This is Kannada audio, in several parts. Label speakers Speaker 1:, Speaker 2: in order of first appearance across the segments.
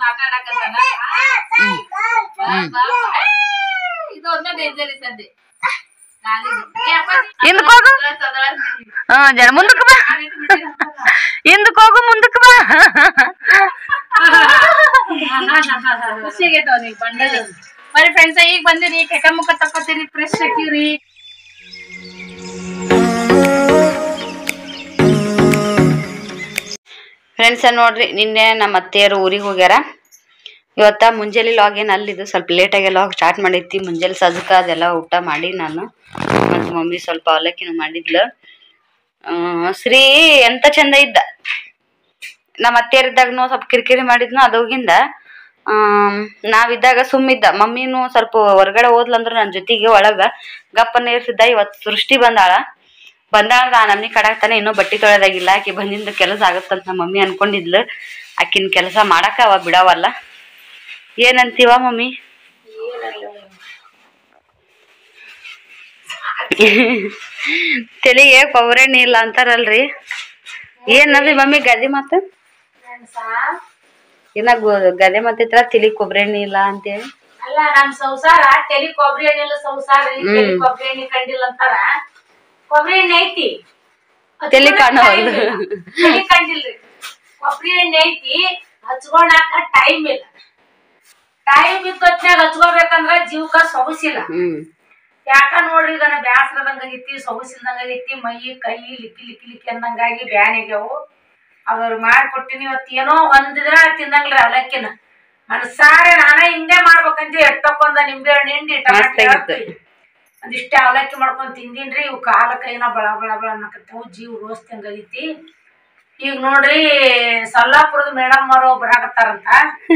Speaker 1: ಬಂದ್ ಆಟ ಆಡಕತ್ತಾನ ಇದು ಒಂದೇ ಡೇಂಜರ್ ಸಂದೆ
Speaker 2: ಹಿಂದಕ್ ಹೋಗು. ಹಾ ಜನ ಮುಂದಕ್ಕೆ ಬಾ ಹಿಂದಕ್ ಹೋಗು ಮುಂದಕ್ಕೆ ಬಾ
Speaker 1: ಖುಷಿಯಾಗೈತೆ ಅವ್ನಿಗೆ ಬಂದದ ಬರೀ ಫ್ರೆಂಡ್ಸ್ ಈಗ ಬಂದಿರಿ ಕೆಟ್ಟ ಮುಖ ತಕ್ಕೋತೀರಿ ಫ್ರೆಶ್ ಹಾಕಿವ್ರಿ
Speaker 2: ಫ್ರೆಂಡ್ಸ ನೋಡ್ರಿ ನಿನ್ನೆ ನಮ್ಮ ಅತ್ತೆಯರು ಊರಿಗೆ ಹೋಗ್ಯಾರ ಇವತ್ತ ಮುಂಜಾನೆ ಲಾಗ್ ಏನು ಅಲ್ಲಿದ್ದು ಸ್ವಲ್ಪ ಲೇಟಾಗಿ ಲಾಗ್ ಸ್ಟಾರ್ಟ್ ಮಾಡೈತಿ ಮುಂಜಾನೆ ಸಜ್ಕ ಅದೆಲ್ಲ ಊಟ ಮಾಡಿ ನಾನು ಮತ್ತು ಮಮ್ಮಿ ಸ್ವಲ್ಪ ಅವಲಕ್ಕಿನೂ ಮಾಡಿದ್ಲು ಆ, ಶ್ರೀ ಎಂತ ಚಂದ ಇದ್ದ ನಮ್ಮ ಅತ್ತೆಯರಿದ್ದಾಗನು ಸ್ವಲ್ಪ ಕಿರಿಕಿರಿ ಮಾಡಿದ್ನು ಅದೋಗಿಂದ ಆಮ್, ನಾವಿದ್ದಾಗ ಸುಮ್ಮಿದ್ದ ಮಮ್ಮಿನೂ ಸ್ವಲ್ಪ ಹೊರಗಡೆ ಹೋದ್ಲಂದ್ರ ನನ್ನ ಜೊತೆಗೆ ಒಳಗ ಗಪ್ಪನ ಇರ್ತಿದ್ದ ಇವತ್ತು ಸೃಷ್ಟಿ ಬಂದಾಳ ಬಂದಾಳ ನಾ ನಮ್ನಿ ಕಡಾಕ್ತಾನೆ ಇನ್ನೂ ಬಟ್ಟೆ ತೊಳೆದಾಗಿಲ್ಲ ಆಕಿ ಬಂದಿಂದ ಕೆಲಸ ಆಗತ್ತಂತ ನಮ್ಮ ಮಮ್ಮಿ ಅನ್ಕೊಂಡಿದ್ಲು ಆಕಿನ ಕೆಲಸ ಮಾಡಾಕ ಅವ ಬಿಡವಲ್ಲ ಏನಂತೀವ ಮಮ್ಮಿ ತಲೆಗೆ ಕೊಬ್ಬರೆಣ್ಣೆ ಇಲ್ಲ ಅಂತಾರಲ್ರಿ ಏನದು ಮಮ್ಮಿ ಗದೆ ಮಾತು ಏನ ಗದೆ ಮಾತಿತ್ರ ತಲಿ ಕೊಬ್ಬರೆಣ್ಣೆ ಇಲ್ಲ ಅಂತೇಳಿ
Speaker 1: ಅಲ್ಲ ನಮ್ ಸಂಸಾರ ತಲಿ ಕೊಬ್ಬರಿ ಎಣ್ಣೆ ಸಂಸಾರ ರೀ,
Speaker 2: ಹ್ಮ್.
Speaker 1: ತಲಿ ಕೊಬ್ಬರಿ ಎಣ್ಣೆ ಕಂಡಿಲ್ಲ ಅಂತಾರ ಕೊಬ್ಬರಿ ಎಣ್ಣೆ ಐತಿ
Speaker 2: ತಲಿ ಕಾಣವಲ್ದು.
Speaker 1: ತಲಿ ಕಂಡಿಲ್ರಿ ಕೊಬ್ಬರಿ ಎಣ್ಣೆ ಐತಿ ಹಚ್ಕೊಳಾಕ ಟೈಮ್ ಇಲ್ಲ ಟೈಮ್ ಇದ್ದೊತ್ನ್ಯಾಗ ಹಚ್ಕೋಬೇಕಂದ್ರ ಜೀವಕ್ಕ ಸೊಗಸಿಲ್ಲ
Speaker 2: ಹ್ಮ್
Speaker 1: ಯಾಕ ನೋಡ್ರಿ ಈಗ ಬ್ಯಾಸರದಂಗೈತಿ ಸೊಗಸಿಲ್ದಂಗೈತಿ ಮೈ ಕೈ ಲಿಕ್ಕಿ ಲಿಕ್ಕಿ ಲಿಕ್ಕಿ ಅಂದಂಗಾಗಿ ಬ್ಯಾನಿಗ್ಯಾವು ಅವ್ರು ಮಾಡ್ಕೊಟ್ಟಿನಿ ಇವತ್ತು ಏನೋ ಒಂದ್ ದಿನ ತಿನ್ನಂಗ್ರಿ ಅವಲಕ್ಕಿನ ಮನಸಾರೆ ನಾನ ಹಿಂಗೆ ಮಾಡ್ಬೇಕಂತ ಎಟ್ಟಕ್ಕೊಂದ ನಿಂಬೆ ಹಣ್ಣು ಹಿಂಡಿ ಟಮಾಟಿ
Speaker 2: ಮಸ್ತಾಗಿತ್ತು.
Speaker 1: ಹಾಕಿ ಒಂದಿಷ್ಟೇ ಅವಲಕ್ಕಿ ಮಾಡ್ಕೊಂಡ್ ತಿಂದಿನ್ರಿ ಇವು ಕಾಲ ಕೈನ ಬಳ ಬಳ ಬಳ ಅನ್ನಕತ್ತವು ಜೀವ ರೋಸ್ ತಿಂಗೈತಿ ಈಗ ನೋಡ್ರಿ ಸಲ್ಲಾಪುರದ ಮೇಡಮ್ ಅವರು ಬರಾಕತ್ತಾರಂತ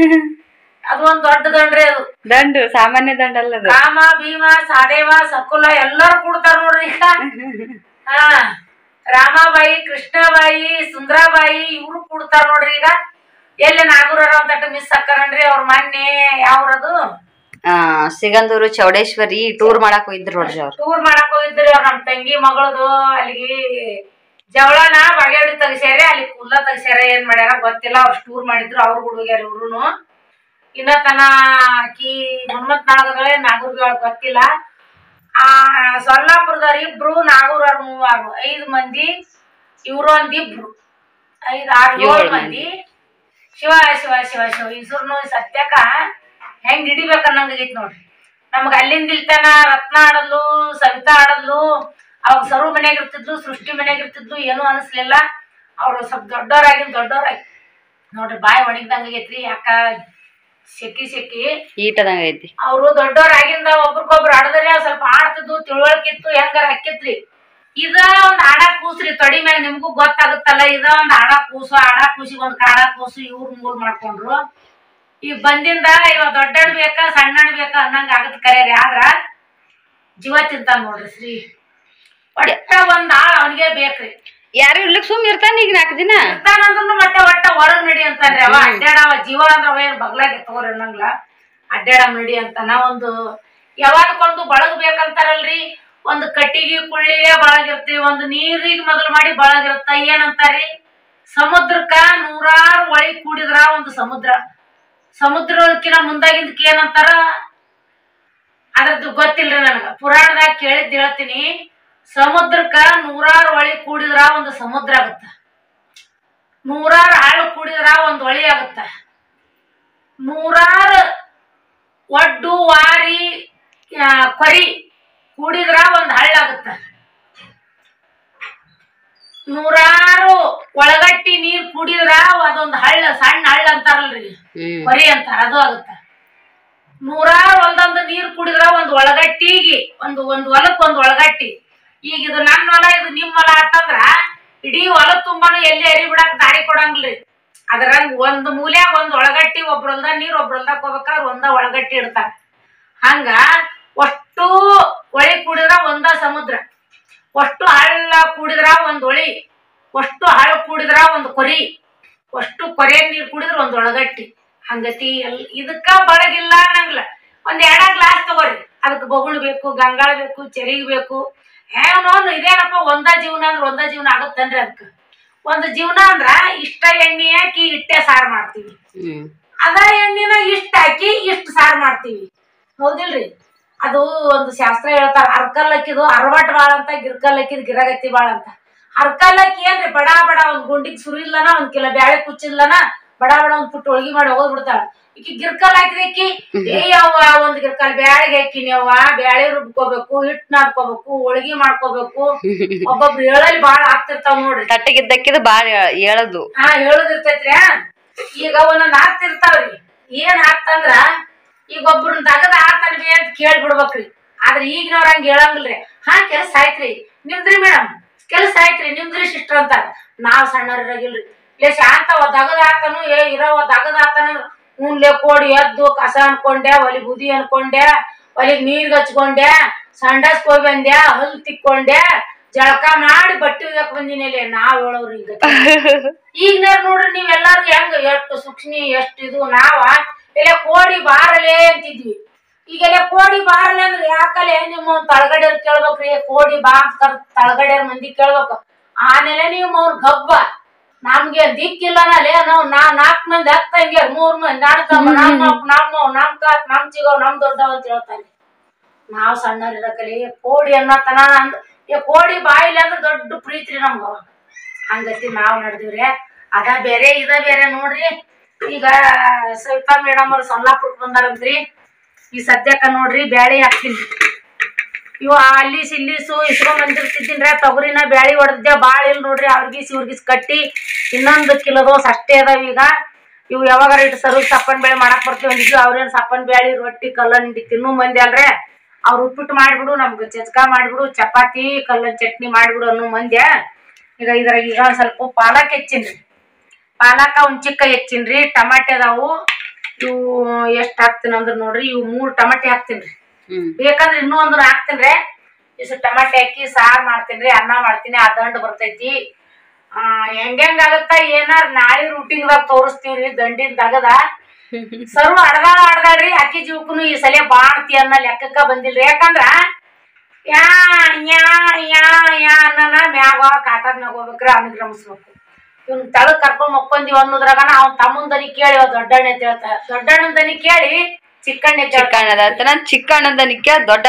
Speaker 1: ಅದು ಒಂದ್ ದೊಡ್ಡ ದಂಡ್ರಿ ಅದು
Speaker 2: ದಂಡು ಸಾಮಾನ್ಯ ದಂಡ ಅಲ್ಲ ಅದು
Speaker 1: ರಾಮ ಭೀಮ ಸಾದೇವ ಸಕುಲ ಎಲ್ಲರೂ ಕೂಡ್ತಾರ ನೋಡ್ರಿ ಈಗ ಹಾ ರಾಮಾಬಾಯಿ ಕೃಷ್ಣಬಾಯಿ ಸುಂದರಾಬಾಯಿ ಇವ್ರು ಕೂಡ್ತಾರ ನೋಡ್ರಿ ಈಗ ಎಲ್ಲಿ ನಾಗೂರರ ಅಂತ ಮಿಸ್ ಹಾಕಾರನ್ರಿ ಅವ್ರ ಮೊನ್ನೆ ಯಾವ್ರದು
Speaker 2: ಆ ಸಿಗಂದೂರು ಚೌಡೇಶ್ವರಿ ಟೂರ್ ಮಾಡಕ್ ಹೋಗಿದ್ರು ನೋಡ್ರಿ ಅವ್ರು
Speaker 1: ಟೂರ್ ಮಾಡಕ್ ಹೋಗಿದ್ರಿ ಅವ್ರ ನಮ್ ತಂಗಿ ಮಗಳದು ಅಲ್ಲಿಗೆ ಜವಳನ ಬಾಗೇವಾಡಿ ತೆಗ್ಸ್ಯಾರ ಅಲ್ಲಿ ಕುಲ್ಲ ತೆಗ್ಸ್ಯಾರ ಏನ್ ಮಾಡ್ಯಾರ ಗೊತ್ತಿಲ್ಲ ಅವ್ರು ಟೂರ್ ಮಾಡಿದ್ರು ಅವ್ರು ಹುಡುಗ್ಯಾರ ಇವ್ರುನು ಇನ್ನ ತನ ಆಕಿ ಹನುಮತ್ ನಾಗಗಳೇ ನಾಗೂರ್ಗಳ ಗೊತ್ತಿಲ್ಲ ಆ ಸೊಲ್ಲಾಪುರದವ್ರು ಇಬ್ರು ನಾಗೂರವ್ರು ಮೂವರು ಐದು ಮಂದಿ ಇವ್ರು ಒಂದ್ ಇಬ್ರು ಐದ್ ಆರು ಏಳು
Speaker 2: ಏಳ್
Speaker 1: ಮಂದಿ ಶಿವ ಶಿವ ಶಿವ ಶಿವ ಇಸ್ರುನು ಸತ್ಯಕ್ಕ ಹೆಂಗ್ ಹಿಡಿಬೇಕ ಅನ್ನಂಗೈತಿ ನೋಡ್ರಿ ನಮ್ಗ ಅಲ್ಲಿಂದ ಇಲ್ತನ ರತ್ನ ಆಡಲು ಸವಿತಾ ಆಡಲು ಅವಾಗ ಸರು ಮನ್ಯಾಗ ಇರ್ತಿದ್ಲು ಸೃಷ್ಟಿ ಮನ್ಯಾಗ ಇರ್ತಿದ್ಲು ಏನೂ ಅನಿಸ್ಲಿಲ್ಲ ಅವ್ರು ಸ್ವಲ್ಪ ದೊಡ್ಡವ್ರಾಗಿನ್ ದೊಡ್ಡವ್ರಾಗಿ ನೋಡ್ರಿ ಬಾಯಿ ಒಣಗ್ದಂಗೈತ್ರಿ ಯಾಕ ಸೆಕಿ ಸೆಕಿ
Speaker 2: ಈಟದಂಗ ಐತಿ
Speaker 1: ಅವರು ದೊಡ್ಡವ್ರಾಗಿಂದ ಒಬ್ರಿಗೊಬ್ರು ಆಡದ್ರೆ ಸ್ವಲ್ಪ ಆಡ್ತಿದ್ದು ತಿಳುವಳಿಕಿತ್ತು ಹೆಂಗಾರ ಹಾಕಿತ್ರಿ ಇದ ಒಂದ್ ಆಡ ಕೂಸ್ರಿ ತೊಡಿ ಮ್ಯಾಗ ನಿಮ್ಗೂ ಗೊತ್ತಾಗುತ್ತಲ್ಲ ಇದ ಒಂದ್ ಆಡ ಕೂಸು ಆಡ ಕೂಸಿಗೆ ಒಂದ್ ಕಾಡ ಕೂಸು ಇವ್ರ ಮೂರ್ ಮಾಡ್ಕೊಂಡ್ರು ಈಗ ಬಂದಿಂದ ಇವ ದೊಡ್ಡಣ್ಣ ಬೇಕಾ ಸಣ್ಣಣ್ಣ ಬೇಕಾ ಅನ್ನಂಗ ಆಗತ್ ಕರೆಯರಿ ಆದ್ರ ಜೀವ ತಿಂತಾನ ನೋಡ್ರಿ ಶ್ರೀ ಒಟ್ಟ ಒಂದ್ ಆಳ್ ಅವನಿಗೆ ಬೇಕ್ರಿ
Speaker 2: ಯಾರು ಇರ್ಲಿಕ್ ಸುಮ್ ಇರ್ತಾನ ಈಗ ನಾಲ್ಕು ದಿನ
Speaker 1: ಇರ್ತಾನಂದ್ರೂ ಮತ್ತೆ ಒಟ್ಟ ಹೊರಗ್ ನಡಿ ಅಂತಾನ್ರಿ ಅವ ಅಡ್ಡಾಡವ ಜೀವ ಅಂದ್ರ ಅವ ಏನ್ ಬಗ್ಲಾಗ ತಗೋರಿ ಅನ್ನಂಗ್ಲ ಅಡ್ಡಾಡ ನಡಿ ಅಂತಾನ ಒಂದು ಯಾವಾಗಕ್ಕೊಂದು ಬಳಗ್ ಬೇಕಂತಾರಲ್ರಿ ಒಂದು ಕಟ್ಟಿಗೆ ಕುಳ್ಳಿಗೆ ಬಳಗಿರ್ತೀವಿ ಒಂದು ನೀರಿಗೆ ಮೊದಲು ಮಾಡಿ ಬಳಗಿರುತ್ತ ಏನಂತಾರಿ ಸಮುದ್ರಕ್ಕ ನೂರಾರು ಒಳಿ ಕೂಡಿದ್ರ ಒಂದು ಸಮುದ್ರ ಸಮುದ್ರಕ್ಕಿನ ಮುಂದಾಗಿಂದಕ್ಕೆ ಏನಂತಾರ ಅದ್ರದ್ದು ಗೊತ್ತಿಲ್ರಿ ನನಗ ಪುರಾಣದಾಗ ಕೇಳಿದ್ ಹೇಳ್ತೀನಿ ಸಮುದ್ರಕ್ಕ ನೂರಾರು ಹೊಳಿ ಕೂಡಿದ್ರ ಒಂದು ಸಮುದ್ರ ಆಗುತ್ತ ನೂರಾರು ಹಾಳು ಕೂಡಿದ್ರ ಒಂದು ಹೊಳಿ ಆಗುತ್ತ ನೂರಾರು ಒಡ್ಡು ವಾರಿ ಆ, ಕೊರಿ ಕೂಡಿದ್ರ ಒಂದು ಹಳ್ಳಾಗುತ್ತ ನೂರಾರು ಒಳಗಟ್ಟಿ ನೀರ್ ಕುಡಿದ್ರ ಅದೊಂದು ಹಳ್ಳ ಸಣ್ಣ ಹಳ್ಳ ಅಂತಾರಲ್ರಿ
Speaker 2: ಹ್ಮ್
Speaker 1: ಹೊರಿ ಅಂತಾರ ಅದು ಆಗುತ್ತ ನೂರಾರು ಹೊಲದೊಂದು ನೀರ್ ಕುಡಿದ್ರ ಒಂದ್ ಒಳಗಟ್ಟಿಗೆ ಒಂದು ಒಂದ್ ಹೊಲಕ್ ಒಂದ್ ಒಳಗಟ್ಟಿ ಈಗ ಇದು ನನ್ನ ಹೊಲ ಇದು ನಿಮ್ ಹೊಲ ಅಂತಂದ್ರ ಇಡೀ ಹೊಲ ತುಂಬಾನು ಎಲ್ಲಿ ಹರಿ ಬಿಡಾಕ್ ದಾರಿ ಕೊಡಂಗಿಲ್ರಿ ಅದ್ರಂಗ್ ಒಂದ್ ಮೂಲ್ಯಾಗ ಒಂದ್ ಒಳಗಟ್ಟಿ ಒಬ್ರ ಹೊಲ್ದಾಗ ನೀರ್ ಒಬ್ರ ಹೊಲ್ದಾಗ ಹೋಗ್ಬೇಕಾದ್ರ ಒಂದ ಒಳಗಟ್ಟಿ ಇಡ್ತಾರ ಹಂಗ ಅಷ್ಟು ಹೊಳಿ ಕೂಡಿದ್ರ ಒಂದ ಸಮುದ್ರ ಅಷ್ಟು ಹಳ್ಳ ಕೂಡಿದ್ರ ಒಂದ್ ಹೊಳಿ ಅಷ್ಟು ಹಳ್ಳ ಕೂಡಿದ್ರ ಒಂದ್ ಕೊರಿ ಅಷ್ಟು ಕೊರೆ ನೀರ್ ಕುಡಿದ್ರ ಒಂದ್ ಒಳಗಟ್ಟಿ ಹಂಗತಿ ಎಲ್ ಇದಕ್ಕ ಬಳಗಿಲ್ಲ ಅನ್ನಂಗಿಲ್ಲ ಒಂದ್ ಎರಡ ಗ್ಲಾಸ್ ತಗೋರಿ ಅದಕ್ಕೆ ಬಗುಳ್ ಬೇಕು ಗಂಗಾಳ ಬೇಕು ಚೆರಿಗ್ ಬೇಕು ಏನೋ ಇದೇನಪ್ಪ ಒಂದ ಜೀವನ ಅಂದ್ರ ಒಂದ ಜೀವನ ಆಗುತ್ತನ್ರಿ ಅದಕ್ಕ ಒಂದ್ ಜೀವನ ಅಂದ್ರ ಇಷ್ಟ ಎಣ್ಣೆ ಹಾಕಿ ಇಟ್ಟೆ ಸಾರು ಮಾಡ್ತೀವಿ
Speaker 2: ಹ್ಮ್
Speaker 1: ಅದ ಎಣ್ಣಿನ ಇಷ್ಟ ಹಾಕಿ ಇಷ್ಟ ಸಾರು ಮಾಡ್ತೀವಿ ಹೌದಿಲ್ರಿ ಅದು ಒಂದು ಶಾಸ್ತ್ರ ಹೇಳ್ತಾರ ಅರ್ಕಲ್ಲಕ್ಕಿದು ಅರವಟ್ ಬಾಳ ಅಂತ ಗಿರ್ಕಲ್ಲಕ್ಕಿದ್ ಗಿರಗತ್ತಿ ಬಾಳ ಅಂತ ಅರ್ಕಲ್ಲಕ್ಕಿ ಏನ್ರಿ ಬಡ ಬಡ ಒಂದ್ ಗುಂಡಿಗೆ ಸುರಿಲ್ಲನ ಒಂದ್ ಕಿಲೋ ಬ್ಯಾಳೆ ಕುಚ್ಚಿಲ್ಲನ ಬಡ ಬಡ ಒಂದ್ ಪುಟ್ಟು ಹೋಳ್ಗಿ ಮಾಡಿ ಹೋಗೋದ್ ಬಿಡ್ತಾಳ ಈಕಿ ಗಿರ್ಕಲ್ ಹಾಕಿದಕ್ಕಿ ಏ ಅವ್ವ ಒಂದ್ ಗಿರ್ಕಲ್ ಬ್ಯಾಳಿಗೆ ಹಾಕಿನಿ ಅವ್ವ ಬ್ಯಾಳೆ ರುಬ್ಕೋಬೇಕು ಹಿಟ್ ನಾದ್ಕೋಬೇಕು ಹೋಳ್ಗಿ ಮಾಡ್ಕೋಬೇಕು ಒಬ್ಬೊಬ್ರು ಹೇಳಲ್ಲಿ ಬಾಳ ಆಗ್ತಿರ್ತಾವ ನೋಡ್ರಿ
Speaker 2: ತಟ್ಟಗಿದ್ದಕ್ಕಿದು ಬಾಳ ಹೇಳದು
Speaker 1: ಹಾ ಹೇಳುದಿರ್ತೈತ್ರಿ ಈಗ ಒಂದೊಂದ್ ಹಾಕ್ತಿರ್ತಾವ್ರಿ ಏನ್ ಹಾಕ್ತಂದ್ರ ಈಗ ಒಬ್ರನ್ನ ತಗದ ಆತನ್ವಿ ಅಂತ ಕೇಳಿ ಬಿಡ್ಬೇಕ್ರಿ ಆದ್ರ ಈಗಿನವ್ರ ಹಂಗ ಹೇಳಂಗಿಲ್ರಿ ಹಾ ಕೆಲಸ ಆಯ್ತ್ರಿ ನಿಮ್ದ್ರಿ ಮೇಡಮ್ ಕೆಲಸ ಆಯ್ತ್ರಿ ನಿಮ್ದ್ರಿ ಸಿಸ್ಟರ್ ಅಂತಾರ ನಾವ್ ಸಣ್ಣರಿರಾಗಿಲ್ರಿ ಲೇ ಶಾಂತ ಒ ದಗದ ಆತನು ಏ ಇರೋ ಒ ದಗದ ಆತನ ಉಣ್ಲೆ ಕೋಡಿ ಎದ್ದು ಕಸ ಅನ್ಕೊಂಡೆ ಒಲಿ ಬುದಿ ಅನ್ಕೊಂಡೆ ಒಲಿಗ್ ನೀರ್ ಹಚ್ಕೊಂಡೆ ಸಂಡಾಸ್ ಹೋಗಿ ಬಂದೆ ಹಲ್ ತಿಕ್ಕೊಂಡೆ ಜಳಕ ಮಾಡಿ ಬಟ್ಟೆ ಒಗ್ಯಾಕ್ ಬಂದಿನಿ ನಾವ್ ಹೇಳೋರು ಈಗ ಈಗ ನೋಡ್ರಿ ನೀವ್ ಎಲ್ಲಾರು ಹೆಂಗ ಎಷ್ಟು ಸೂಕ್ಷ್ಮಿ ಎಷ್ಟು ಇದು ನಾವ ಇಲ್ಲ ಕೋಡಿ ಬಾರಲೆ ಅಂತಿದ್ವಿ ಈಗೆಲ್ಲ ಕೋಡಿ ಬಾರಲೆ ಅಂದ್ರೆ ಯಾಕಲೆ ನಿಮ್ಮ ತಳಗಡೆ ಕೇಳ್ಬೇಕ್ರಿ ಕೋಡಿ ಬಾ ಅಂತ ಕರ್ ತಳಗಡೆ ಮಂದಿ ಕೇಳ್ಬೇಕು ಆಮೇಲೆ ನೀವು ಅವ್ರ ಗಬ್ಬ ನಮ್ಗೆ ದಿಕ್ಕಿಲ್ಲನಲ್ಲೇ ನಾವು ನಾ ನಾಲ್ಕು ಮಂದಿ ಹತ್ತ ಹಂಗೆ ಮೂರ್ ಮಂದಿ ನಾಡ್ಕಮ್ಮ ನಮ್ಮ ನಮ್ಮ ನಮ್ ಕಾಕ್ ನಮ್ ಚಿಗೋ ನಮ್ ದೊಡ್ಡವ ಅಂತ ಹೇಳ್ತಾನೆ ನಾವ್ ಸಣ್ಣರಿರಕಲಿ ಕೋಡಿ ಅನ್ನತನ ಅಂದ್ ಏ ಕೋಡಿ ಬಾಯಿಲಿ ಅಂದ್ರೆ ದೊಡ್ಡ ಪ್ರೀತಿ ರೀ ನಮ್ಗ ಅವಾಗ. ಹಂಗತಿ ನಾವ್ ನಡೆದಿವ್ರಿ ಅದ ಬೇರೆ ಇದ ಬೇರೆ ನೋಡ್ರಿ ಈಗ ಸವಿತಾ ಮೇಡಮ್ ಅವ್ರು ಸೊಲ್ಲಾಪುರಕ್ ಬಂದಾರಂತ್ರಿ ಈ ಸದ್ಯಕ್ಕ ನೋಡ್ರಿ ಬ್ಯಾಳಿ ಹಾಕ್ತೀನಿ ಇವ ಅಲ್ಲಿ ಸಿಲ್ಲಿಸು ಇಸ್ಕೊಂಡ್ ಬಂದಿರ್ತಿದ್ದೀನ್ರಿ ತೊಗರಿನ ಬ್ಯಾಳಿ ಹೊಡೆದ್ದೆ ಬಾಳ ಇಲ್ಲ ನೋಡ್ರಿ ಅವ್ರಿಗಿಸ್ ಇವ್ರಿಗಿಸ್ ಕಟ್ಟಿ ಇನ್ನೊಂದು ಕಿಲೋ ದೋಸ್ ಅಷ್ಟೇ ಅದಾವ ಈಗ ಇವು ಯಾವಾಗಾರ ಇಟ್ಟು ಸರ್ವ್ ಸಪ್ಪನ್ ಬೇಳೆ ಮಾಡಕ್ ಬರ್ತೀವಿ ಅಂದಿದ್ವಿ ಅವ್ರೇನ್ ಸಪ್ಪನ್ ಬ್ಯಾಳಿ ರೊಟ್ಟಿ ಕಲ್ಲನ್ ಹಿಂಡಿ ತಿನ್ನೋ ಮಂದಿ ಅಲ್ರೇ ಅವ್ರು ಉಪ್ಪಿಟ್ಟು ಮಾಡ್ಬಿಡು ನಮ್ಗೆ ಚಚ್ಕಾ ಮಾಡ್ಬಿಡು ಚಪಾತಿ ಕಲ್ಲನ್ ಚಟ್ನಿ ಮಾಡ್ಬಿಡು ಅನ್ನೋ ಮಂದ್ಯ ಈಗ ಇದ್ರಾಗ ಈಗ ಒಂದ್ ಸ್ವಲ್ಪ ಪಾಲಕ್ ಹೆಚ್ಚಿನ್ರಿ ಪಾಲಕ ಒಂದ್ ಚಿಕ್ಕ ಹೆಚ್ಚಿನ್ರಿ ಟಮಾಟೆ ಅದಾವು ಇವು ಎಷ್ಟ್ ಹಾಕ್ತೀನಿ ಅಂದ್ರ ನೋಡ್ರಿ ಇವು ಮೂರ್ ಟಮಾಟೆ ಹಾಕ್ತೀನ್ರಿ
Speaker 2: ಹ್ಮ್
Speaker 1: ಬೇಕಂದ್ರೆ ಇನ್ನೂ ಒಂದು ಹಾಕ್ತೀನ್ರಿ ಇಷ್ಟು ಟಮಾಟೆ ಹಾಕಿ ಸಾರ್ ಮಾಡ್ತೀನ್ರಿ ಅನ್ನ ಮಾಡ್ತೀನಿ ಆ ದಂಡ್ ಬರ್ತೈತಿ ಆ ಹೆಂಗ್ ಆಗತ್ತ ಏನಾರ ನಾಳೆ ರೂಟಿಂಗ್ದಾಗ ತೋರಿಸ್ತೀವ್ರಿ ದಂಡಿನ ತಗದ ಸರ್ವ ಅಡ್ದಾಳ ಅಡ್ದಾಳ್ರಿ ಅಕ್ಕಿ ಜೀವಕ್ಕೂ ಈ ಸಲ ಬಾಣ್ತಿ ಅನ್ನೋ ಲೆಕ್ಕಕ್ಕ ಬಂದಿಲ್ರಿ ಯಾಕಂದ್ರ ಯಾ ಯಾ ಯಾ ಯಾ ಅನ್ನನ ಮ್ಯಾಗ ಕಾಟದ ಮ್ಯಾಗ ಹೋಗ್ಬೇಕ್ರಿ ಅನುಗ್ರಮಿಸ್ಬೇಕು ಇವ್ನ ತಳಗ್ ಕರ್ಕೊಂಡ್ ಮಕ್ಕೊಂದಿವ್ ಅನ್ನೋದ್ರಾಗ ಅವ್ನ ತಮ್ಮನ್ ದನಿ ಕೇಳಿ ಅವ ದೊಡ್ಡಣ್ಣ ಅಂತ ಹೇಳ್ತಾರ ದೊಡ್ಡಣ್ಣನ ದನಿ ಕೇಳಿ ಚಿಕ್ಕಣ್ಣ ಅಂತ ಹೇಳ್ತಾರ.
Speaker 2: ಚಿಕ್ಕಣ್ಣದ ಚಿಕ್ಕಣ್ಣದ ನಿಕ್ಕ ದೊಡ್ಡ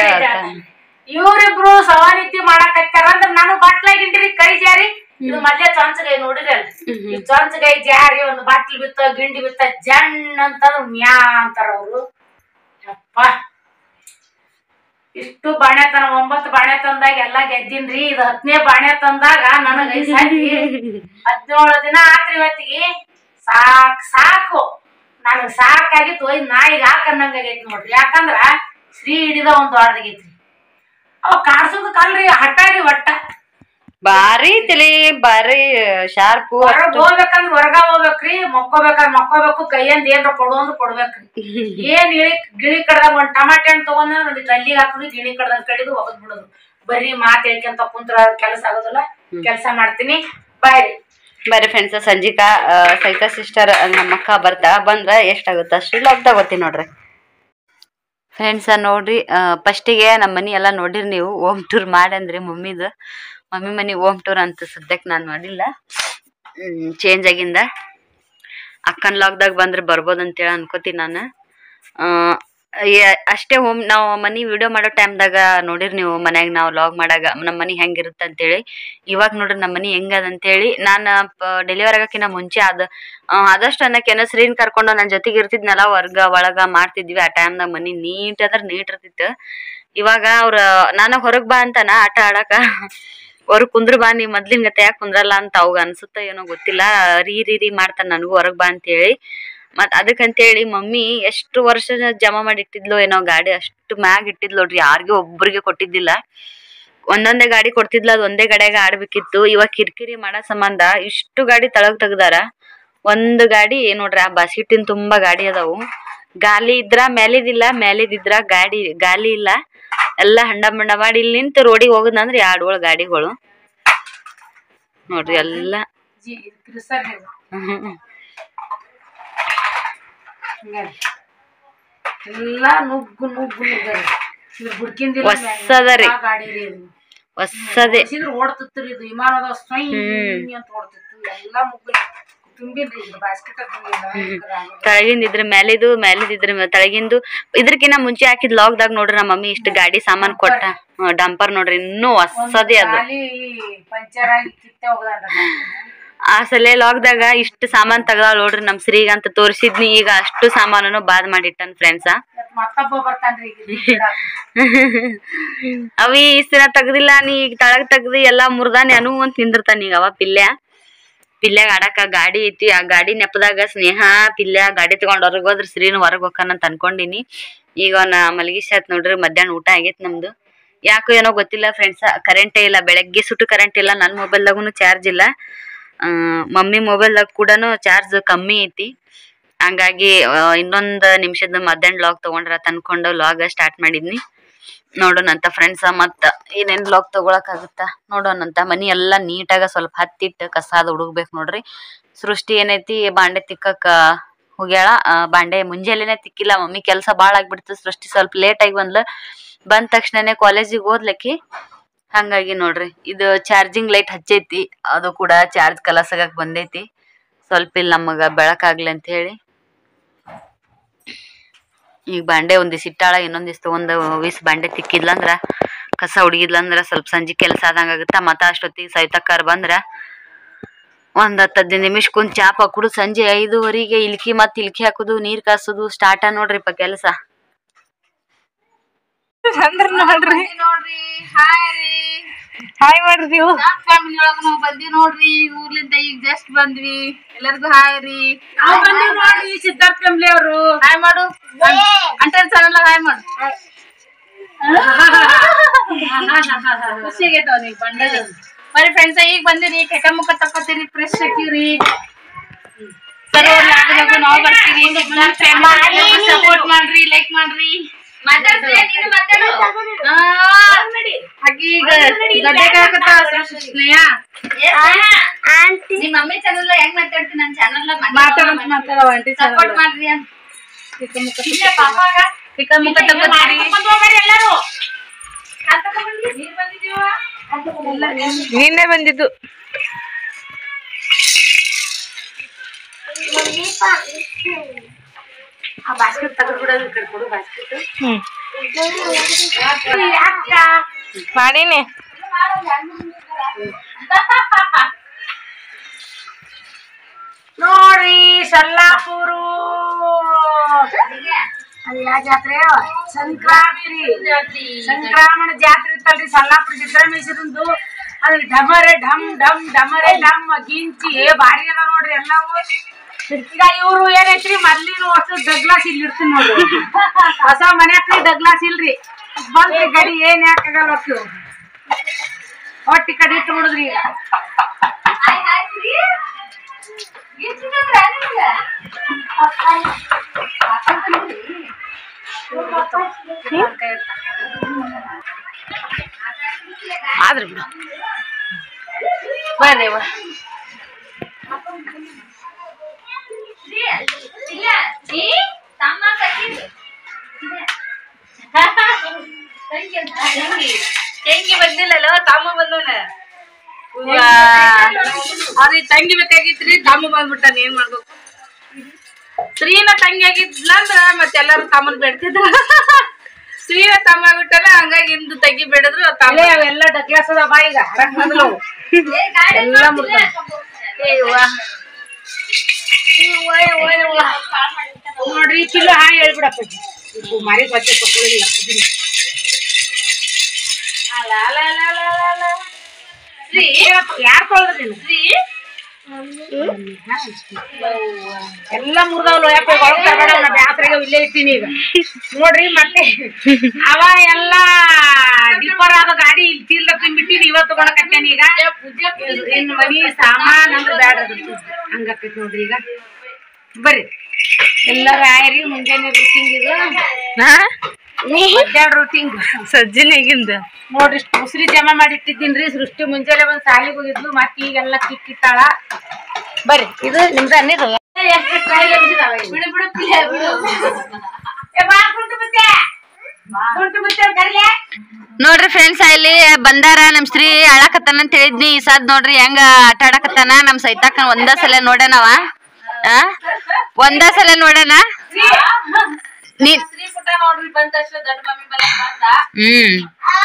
Speaker 1: ಇವ್ರಿಬ್ರು ಸವಾನಿತಿ ಮಾಡಕತ್ತಾರ ಅಂದ್ರ ನಾನು ಬಟ್ಲಾಗಿಂಡ್ರಿ ಕೈ ಜಾರಿ ಇದು ಮೊದ್ಲೇ ಚೊಂಚಗೈ ನೋಡಿರಲ್ಲ ಈ ಚೊಂಚಗೈ ಜಾರಿ ಒಂದು ಬಾಟ್ಲ್ ಬಿತ್ತ ಗಿಂಡಿ ಬಿತ್ತ ಜಣ್ ಅಂತಂದ್ರ ಮ್ಯಾ ಅಂತಾರ ಅವ್ರು ಯಪ್ಪ ಇಷ್ಟು ಬಾಣೆ ತನ ಒಂಬತ್ತು ಬಾಣೆ ತಂದಾಗ ಎಲ್ಲಾ ಗೆದ್ದಿನ್ರಿ ಇದು ಹತ್ತನೇ ಬಾಣೆ ತಂದಾಗ ನನಗ ಐದ್ ಸಾರಿ ಹದಿನೇಳು ದಿನ ಆತ್ರಿ ಇವತ್ತಿಗೆ ಸಾಕ್ ಸಾಕು ನನಗ್ ಸಾಕಾಗಿತ್ತು ಒಯ್ ನಾಯಿಗೆ ಹಾಕನ್ನಂಗ ಆಗೈತಿ ನೋಡ್ರಿ ಯಾಕಂದ್ರ ಶ್ರೀ ಹಿಡಿದ ಒಂದ್ ದೊಡ್ಡದಾಗೈತ್ರಿ ಅವ ಕಾಡ್ಸೋದಕ್ಕಲ್ರಿ ಹಠ ರೀ ಒಟ್ಟ
Speaker 2: ಬಾರಿ ತಲಿ ಬಾರಿ ಶಾರ್ಪು
Speaker 1: ಹೊರಗ್ ಹೋಗ್ಬೇಕಂದ್ರ ಹೊರಗ ಹೋಗ್ಬೇಕ್ರಿ ಮಕ್ಕೋಬೇಕಂದ್ರ ಮಕ್ಕೋಬೇಕು ಕೈಯಂದ ಏನ್ರ ಕೊಡು ಅಂದ್ರ ಕೊಡ್ಬೇಕ್ರಿ ಏನ್ ಇಳಿ ಗಿಳಿ ಕಡ್ದಾಗ ಒಂದ್ ಟಮಾಟೆ ಹಣ್ಣ್ ತಗೊಂಡ್ ಒಂದಿಟ್ಟು ಅಲ್ಲಿಗೆ ಹಾಕುದು ಗಿಣಿ ಕಡ್ದಂಗ್ ಕಡಿದು ಒಗದ್ ಬಿಡೋದು ಬರೀ ಮಾತ್ ಹೇಳ್ಕೊಂತ ಕುಂತ್ರ ಕೆಲಸ ಆಗೋದಿಲ್ಲ ಕೆಲಸ ಮಾಡ್ತೀನಿ ಬಾಯ್ ರೀ
Speaker 2: ಬರ್ರಿ ಫ್ರೆಂಡ್ಸ್ ಸಂಜಿಕಾ ಆ, ಸೈತಾ ಸಿಸ್ಟರ್ ನಮ್ಮ ಅಕ್ಕ ಬರ್ತಾ ಬಂದ್ರ ಎಷ್ಟಾಗುತ್ತೆ ಅಷ್ಟು ಲಾಕ್ದಾಗ ಗೊತ್ತಿ ನೋಡ್ರಿ ಫ್ರೆಂಡ್ಸ ನೋಡ್ರಿ ಫಸ್ಟಿಗೆ ನಮ್ಮ ಮನಿ ಎಲ್ಲ ನೋಡಿರಿ ನೀವು ಓಮ್ ಟೂರ್ ಮಾಡಂದ್ರಿ ಮಮ್ಮಿದು ಮಮ್ಮಿ ಮನಿ ಓಮ್ ಟೂರ್ ಅಂತ ಸದ್ಯಕ್ಕೆ ನಾನು ಮಾಡಿಲ್ಲ ಚೇಂಜ್ ಆಗಿಂದ ಅಕ್ಕನ ಲಾಕ್ದಾಗ ಬಂದ್ರೆ ಬರ್ಬೋದು ಅಂತೇಳಿ ಅನ್ಕೋತೀನಿ ನಾನು ಆ, ಏ- ಅಷ್ಟೇ ಹೋಮ್ ನಾವು ಮನಿ ವಿಡಿಯೋ ಮಾಡೋ ಟೈಮ್ದಾಗ ನೋಡಿರಿ ನೀವು ಮನ್ಯಾಗ ನಾವು ಲಾಗ್ ಮಾಡಾಗ ನಮ್ಮ ಮನಿ ಹೆಂಗಿರುತ್ತೆ ಅಂತೇಳಿ ಇವಾಗ ನೋಡ್ರಿ ನಮ್ಮ ಮನಿ ಹೆಂಗದ ಅಂತೇಳಿ ನಾನು ಡೆಲಿವರ್ ಆಗಕ್ಕಿಂತ ಮುಂಚೆ ಅದ ಆ, ಆದಷ್ಟು ಅನ್ನಕ್ಕೆ ಶ್ರೀನ್ ಕರ್ಕೊಂಡು ನನ್ನ ಜೊತೆಗೆ ಇರ್ತಿದ್ನಲ್ಲ ವರ್ಗ ಒಳಗ ಮಾಡ್ತಿದ್ವಿ ಆ ಟೈಮ್ದಾಗ ಮನಿ ನೀಟ್ ಅಂದ್ರೆ ನೀಟ್ ಇರ್ತಿತ್ತು ಇವಾಗ ಅವ್ರ ನಾನು ಹೊರಗ್ ಬಾ ಅಂತಾನ ಆಟ ಆಡಕ ಹೊರಗ್ ಕುಂದ್ರ ಬಾ ನೀ ಮೊದ್ಲಿನ ಗತೆ ಯಾಕೆ ಕುಂದ್ರಲ್ಲ ಅಂತ ಅವಾಗ ಅನ್ಸುತ್ತೋ ಏನೋ ಗೊತ್ತಿಲ್ಲ ರೀ ರೀ ರೀ ಮಾಡ್ತಾನ ನನಗೂ ಹೊರಗ್ ಬಾ ಅಂತೇಳಿ ಮತ್ ಅದಕ್ಕಂತೇಳಿ ಮಮ್ಮಿ ಎಷ್ಟು ವರ್ಷ ಜಮಾ ಮಾಡಿ ಇಟ್ಟಿದ್ಲು ಏನೋ ಗಾಡಿ ಅಷ್ಟು ಮ್ಯಾಗ್ ಇಟ್ಟಿದ್ಲು ನೋಡ್ರಿ ಯಾರಿಗೂ ಒಬ್ರಿಗೆ ಕೊಟ್ಟಿದ್ದಿಲ್ಲ ಒಂದೊಂದೇ ಗಾಡಿ ಕೊಡ್ತಿದ್ಲ ಅದ್ ಒಂದೇ ಗಾಡಿಯಾಗ ಆಡ್ಬೇಕಿತ್ತು ಇವಾಗ ಕಿರಿಕಿರಿ ಮಾಡೋ ಸಂಬಂಧ ಇಷ್ಟು ಗಾಡಿ ತಳಗ್ ತೆಗ್ದಾರ ಒಂದ್ ಗಾಡಿ ನೋಡ್ರಿ ಆ ಬಾಸ್ಕೆಟಿನ್ ತುಂಬಾ ಗಾಡಿ ಅದಾವು ಗಾಲಿ ಇದ್ರ ಮೇಲಿದಿಲ್ಲ ಮೇಲಿದಿದ್ರ ಗಾಡಿ ಗಾಲಿ ಇಲ್ಲ ಎಲ್ಲಾ ಹಂಡ ಮಂಡ ಮಾಡಿ ಇಲ್ಲಿ ನಿಂತು ರೋಡಿಗೆ ಹೋಗುದಂದ್ರೆ ಎರಡ್ ಏಳು ಗಾಡಿಗಳು ನೋಡ್ರಿ ಎಲ್ಲಾ
Speaker 1: ಜಿ ಕ್ರಿಸರ್ ಇದು. ಹಿಂಗಾಗಿ. ಎಲ್ಲಾ ನುಗ್ಗು ನುಗ್ಗು ನುಗ್ಗರಿ ಇವ್ರು ಬುಡ್ಕಿಂದಿಲ್ಲ
Speaker 2: ಹೊಸದರಿ.
Speaker 1: ಗಾಡಿ ರೀ ಇದು
Speaker 2: ಹೊಸದೇ
Speaker 1: ಓಡ್ಸಿದ್ರು ಓಡ್ತಿತ್ತು ಇದು ವಿಮಾನದ ಸ್ವಯಂ ಅಂತ ಓಡ್ತಿತ್ತು ಎಲ್ಲಾ ಮುಗ್ಗು ತುಂಬಿನ್ರಿ ಇದು ಬಾಸ್ಕೆಟ್ ತುಂಬಿಲ್ಲ
Speaker 2: ತಳಗಿಂದ ಇದ್ರ ಮೇಲಿದು ಮೇಲಿದ್ ಇದ್ರ ಮ್ಯಾಲ್ ತಳಗಿಂದು ಇದ್ರಕಿನ್ನ ಮುಂಚೆ ಹಾಕಿದ್ ಲಾಗ್ದಾಗ ನೋಡ್ರಿ ನಮ್ಮ ಮಮ್ಮಿ ಇಷ್ಟ ಗಾಡಿ ಸಾಮಾನ್ ಕೊಟ್ಟ ಡಂಪರ್ ನೋಡ್ರಿ ಇನ್ನೂ ಹೊಸದೇ ಅದು
Speaker 1: ಖಾಲಿ ಪಂಚರ್ ಆಗಿ ಕಿತ್ತೆ ಹೋಗದನ್ರಿ
Speaker 2: ಆ ಸಲ ಲಾಗ್ದಾಗ ಇಷ್ಟು ಸಾಮಾನ್ ತಗದಾಳ ನೋಡ್ರಿ ನಮ್ ಶ್ರೀಗ ಅಂತ ತೋರಿಸಿದ್ನಿ ಈಗ ಅಷ್ಟು ಸಾಮಾನು ಬಾದ್ ಮಾಡಿಟ್ಟನ್ ಫ್ರೆಂಡ್ಸ
Speaker 1: ಮತ್ತೊಬ್ಬ ಬರ್ತಾನ್ರಿ ಈಗ ದುಡ್ಡ್ ಇಡಾಕ.
Speaker 2: ಅವಿ ಇಷ್ಟ ದಿನ ತೆಗ್ದಿಲ್ಲ ನೀ ಈಗ ತಳಗ್ ತೆಗ್ದಿ ಎಲ್ಲಾ ಮುರ್ದಾನಿ ಅನು ಅಂತ ನಿಂದಿರ್ತಾನ ಈಗ ಅವ ಪಿಲ್ಯ ಪಿಲ್ಯಾಗ ಆಡಾಕ ಗಾಡಿ ಐತಿ ಆ ಗಾಡಿ ನೆಪದಾಗ ಸ್ನೇಹ ಪಿಲ್ಯ ಗಾಡಿ ತಗೊಂಡ್ ಹೊರಗ್ ಹೋದ್ರ ಶ್ರೀನು ಹೊರಗ್ ಹೋಗ್ತಾನಂತ ಅನ್ಕೊಂಡಿನಿ ಈಗ ನಾ ಮಲಗಿಸಾತ್ ನೋಡ್ರಿ ಮಧ್ಯಾಹ್ನ ಊಟ ಆಗೈತ್ ನಮ್ದು ಯಾಕೋ ಏನೋ ಗೊತ್ತಿಲ್ಲ ಫ್ರೆಂಡ್ಸ್ ಕರೆಂಟೇ ಇಲ್ಲ ಬೆಳಗ್ಗೆ ಸುಟ್ಟು ಕರೆಂಟ್ ಇಲ್ಲ ನನ್ನ ಮೊಬೈಲ್ದಾಗೂ ಚಾರ್ಜ್ ಇಲ್ಲ ಆ, ಮಮ್ಮಿ ಮೊಬೈಲ್ದಾಗ ಕೂಡ ಚಾರ್ಜ್ ಕಮ್ಮಿ ಐತಿ ಹಂಗಾಗಿ ಆ, ಇನ್ನೊಂದ್ ನಿಮಿಷದ ಮಧ್ಯಾಹ್ನ ಲಾಗ್ ತಗೊಂಡ್ರ ಅನ್ಕೊಂಡು ಲಾಗ್ ಸ್ಟಾರ್ಟ್ ಮಾಡಿದ್ನಿ ನೋಡೋಣಂತ ಫ್ರೆಂಡ್ಸ ಮತ್ತ ಏನೇನ್ ಲಾಗ್ ತಗೊಳಕ್ ಆಗುತ್ತ ನೋಡೋಣಂತ ಮನಿ ಎಲ್ಲಾ ನೀಟಾಗ ಸ್ವಲ್ಪ ಹತ್ತಿಟ್ಟು ಕಸಾದ ಹುಡುಗ್ಬೇಕು ನೋಡ್ರಿ ಸೃಷ್ಟಿ ಏನೈತಿ ಬಾಂಡೆ ತಿಕ್ಕಕ್ಕ ಹೋಗ್ಯಾಳ ಆ, ಬಾಂಡೆ ಮುಂಜಾನೆನೆ ತಿಕ್ಕಿಲ್ಲ ಮಮ್ಮಿ ಕೆಲಸ ಬಾಳ ಆಗ್ಬಿಡ್ತು ಸೃಷ್ಟಿ ಸ್ವಲ್ಪ ಲೇಟ್ ಆಗಿ ಬಂದ್ಲ ಬಂದ ತಕ್ಷಣನೇ ಕಾಲೇಜಿಗೆ ಓದ್ಲಕ್ಕಿ ಹಂಗಾಗಿ ನೋಡ್ರಿ ಇದು ಚಾರ್ಜಿಂಗ್ ಲೈಟ್ ಹಚ್ಚೈತಿ ಅದು ಕೂಡ ಚಾರ್ಜ್ ಕಲಸಾಗಕ್ ಬಂದೈತಿ ಸ್ವಲ್ಪ ಇಲ್ಲಿ ನಮಗ ಬೆಳಕಾಗ್ಲಿ ಅಂತ ಹೇಳಿ ಈಗ ಬಾಂಡೆ ಒಂದಿಸ್ ಇಟ್ಟಾಳ ಇನ್ನೊಂದಿಸ್ ತಗೊಂಡ್ ವೀಸ್ ಬಾಂಡೆ ತಿಕ್ಕಿದ್ಲಂದ್ರ ಕಸ ಹುಡುಗಿದ್ಲಂದ್ರ ಸ್ವಲ್ಪ ಸಂಜೆ ಕೆಲಸ ಆದಂಗ ಆಗುತ್ತ ಮತ್ತ ಅಷ್ಟೊತ್ತಿಗೆ ಸೈತಕ್ಕಾರ ಬಂದ್ರ ಒಂದ್ ಹತ್ತು ಹದಿನೈದು ನಿಮಿಷ ಕುಂತ್ ಚಾಪ ಕುಡು ಸಂಜೆ ಐದುವರೆಗೆ ಇಲ್ಕಿ ಮತ್ ಇಲ್ಕಿ ಹಾಕುದು ನೀರ್ ಕಾಸುದು ಸ್ಟಾರ್ಟ ನೋಡ್ರಿಪ್ಪ ಕೆಲಸ
Speaker 3: ಅಂದ್ರ ನೋಡ್ರಿ
Speaker 1: ನೋಡ್ರಿ ಹಾಯ್ ರೀ
Speaker 3: ಹಾಯ್ ಮಾಡ್ರಿ ನೀವು
Speaker 1: ನಾಕ್ ಫ್ಯಾಮಿಲಿ ಒಳಗ ನಾವ್ ಬಂದಿ ನೋಡ್ರಿ ಊರ್ಲಿಂದ ಈಗ ಜಸ್ಟ್ ಬಂದ್ವಿ ಎಲ್ಲರಿಗೂ ಹಾಯ್ ರೀ ನಾವ್ ಬಂದಿವ್ ನೋಡ್ರಿ ಸಿದ್ಧಾರ್ಥ ಕಂಬ್ಲಿ ಅವರು ಹಾಯ್ ಮಾಡು ಅಂಟರ್ ಚಾನಲ್ ಹಾಯ್ ಮಾಡು ಖುಷಿ ಆಗೈತೆ ಅವ್ನಿಗೆ ಬಂದಾಗ ಬರೀ ಫ್ರೆಂಡ್ಸ್ ಈಗ ಬಂದಿರಿ ಕೆಟ್ಟ ಮುಖ ತಕ್ಕೋತೀರಿ ಫ್ರೆಶ್ ಹಾಕಿವ್ರಿ ಸರ್ ನಾವು ಬರ್ತೀವಿ ಸಪೋರ್ಟ್ ಮಾಡ್ರಿ ಲೈಕ್ ಮಾಡ್ರಿ ಆಕಿ ಈಗ ಗಡ್ಡೆ ಕಾಕತ್ತ ಸ್ನೇಹ
Speaker 4: ನಿಮ್ಮ ಮಮ್ಮಿ ಚಾನಲ್ ಹೆಂಗ್ ಮಾತಾಡ್ತೀನಿ ನನ್ನ ಚಾನಲ್
Speaker 1: ಮಾತಾಡಂತ ಮಾತಾಡವ ಆಂಟಿ
Speaker 4: ಸಪೋರ್ಟ್ ಮಾಡ್ರಿ ಅಂತ
Speaker 1: ಚಿಕ್ಕ ಮುಖ ತಗೋತೀರಿ
Speaker 3: ನಿನ್ನೆ ಬಂದಿದ್ದು
Speaker 1: ಆ ಬಾಸ್ಕೆಟ್ ತೆಗೆದು ಬಿಡೋದು ಈ ಕಡೆ ಕೊಡು ಬಾಸ್ಕೆಟ್
Speaker 3: ಹ್ಮ್ ಮಾಡೀನಿ
Speaker 1: ನೋಡ್ರಿ ಸಲ್ಲಾಪುರು ಅದು ಯಾವ ಜಾತ್ರೆ ಸಂಕ್ರಾಂತಿ ಸಂಕ್ರಮಣ ಜಾತ್ರೆ ಇತ್ತಲ್ರಿ ಸಲ್ಲಾಪುರ ಸಿದ್ದರಾಮೇಶ್ವರಂದು ಅದು ಢಮರೆ ಢಮ್ ಢಮ್ ಢಮರೆ ಢಮ್ ಗಿಂಚಿ ಏ ಭಾರಿ ಅದ ನೋಡ್ರಿ ಎಲ್ಲವೂ ಈಗ ಇವ್ರು ಏನೈತ್ರಿ ಮೊದ್ಲಿನ ವರ್ಷ ಡಗ್ಲಾಸ್ ಇಲ್ಲಿ ಇರ್ತೀನಿ ನೋಡ್ರಿ ಹೊಸ ಮನ್ಯಾಕ್ರಿ ಡಗ್ಲಾಸ್ ಇಲ್ರಿ ಬಂದ್ರಿ ಗಡಿ ಏನ್ ಯಾಕಾಗಲ್ಲ ಒಟ್ಟು ಹೊಟ್ಟಿ ಕಡೆ ಇಟ್ಟು ಬಿಡುದ್ರಿ ಈಗ
Speaker 2: ಆದ್ರಿ ಬಿಡು
Speaker 1: ಬರ್ರಿ ಅವ್ವ. ತಂಗಿ ಬಂದಿಲ್ಲಲ್ಲ ತಮ್ಮ ಬಂದವನ ಅದೇ ತಂಗಿ ಬೇಕಾಗಿತ್ರಿ ತಮ್ಮ ಬಂದ್ಬಿಟ್ಟಾನ ಏನ್ ಮಾಡ್ಬೇಕು ಸ್ತ್ರೀನ ತಂಗಿ ಆಗಿದ್ಲ ಅಂದ್ರ ಮತ್ತೆ ಎಲ್ಲಾರು ತಮ್ಮನ್ ಬೇಡ್ತಿದ್ರ ಸ್ತ್ರೀನ ತಮ್ಮ ಬಿಟ್ಟಲ್ಲ ಹಂಗಾಗಿ ಇಂದು ತಂಗಿ ಬೇಡದ್ರು ತಮ್ಮ ಅವೆಲ್ಲ ಡಕ್ಲಾಸ್ ಅದ ಬಾ ಈಗ ಎಲ್ಲ ಮುರ್ದ ನೋಡ್ರಿ ಕಿಲೋ ಹಾಯ್ ಹೇಳ್ಬಿಡಪ್ಪ ಮಾರಿ ಬಚ್ಚೆ ತಕೊಳ್ಳಿಲ್ಲ ಯಾರು ತೊಳ್ದ್ರಿ ಎಲ್ಲ ಮುರ್ದವ್ಲು ಯಾಕೆ ಒಳಗ್ ತರಬೇಡ ನಾ ಬ್ಯಾಸ್ರಿಗೆ ಇಲ್ಲೇ ಇರ್ತೀನಿ ಈಗ ನೋಡ್ರಿ ಮತ್ತೆ ಅವ ಎಲ್ಲ ಡಿಪ್ಪರ್ ಆದ ಗಾಡಿ ಇಲ್ಲಿ ಚೀಲ್ದ ತುಂಬಿಟ್ಟಿನಿ ಇವತ್ತು ತಗೊಳಕತ್ತೇನಿ ಈಗ ಇನ್ನು ಮನಿ ಸಾಮಾನ್ ಅಂದ್ರೆ ಬ್ಯಾಡ ಹಂಗಾಕೈತಿ ನೋಡ್ರಿ ಈಗ ಬರ್ರಿ ಎಲ್ಲರೂ ಆಯ್ರಿ ಮುಂಜಾನೆ ರೂಟಿಂಗ್ ಇದು ಮಧ್ಯಾಹ್ನ ರೂಟಿಂಗ್
Speaker 3: ಸಜ್ಜಿನಿಗಿಂದ
Speaker 1: ನೋಡ್ರಿ ಇಷ್ಟು ಉಸಿರಿ ಜಮಾ ಮಾಡಿ ಇಟ್ಟಿದ್ದೀನ್ರಿ ಸೃಷ್ಟಿ ಮುಂಜಾನೆ ಬಂದ್ ಸಾಲಿಗೆ ಹೋಗಿದ್ಲು ಮತ್ತೆ ಈಗೆಲ್ಲ ಕಿಕ್ಕಿಟ್ಟಾಳ ಬರ್ರಿ ಇದು ನಿಮ್ದು ಅನ್ನಿದು ಎಷ್ಟು ಟ್ರೈಲ್ ಬಿಡು ಬಿಡು ಪಿಲ್ಲೆ, ಬಿಡು ಏ, ಬಾ, ಕುಂಟು ಮುತ್ತೆ. ಕುಂಟು ಮುತ್ತೆ ಕರಿಲೆ
Speaker 2: ನೋಡ್ರಿ ಫ್ರೆಂಡ್ಸ್ ಇಲ್ಲಿ ಬಂದಾರ ನಮ್ ಶ್ರೀ ಅಳಕತ್ತಾನ ಅಂತ ಹೇಳಿದ್ನಿ ಈ ಸಾದ್ ನೋಡ್ರಿ ಹೆಂಗ ಆಟ ಆಡಕತ್ತಾನ ನಮ್ ಸೈತಾಕನ್ ಒಂದ ಸಲ ನೋಡ್ಯಾನವ ಆ ಒಂದ ಸಲ ನೋಡ್ಯಾನ ನೀ
Speaker 1: ಶ್ರೀ ಪುಟ್ಟ ನೋಡ್ರಿ ಬಂದ ತಕ್ಷಣ ದೊಡ್ಡ ಮಮ್ಮಿ ಬಲ್ಲ ಬಂದ
Speaker 2: ಹ್ಮ್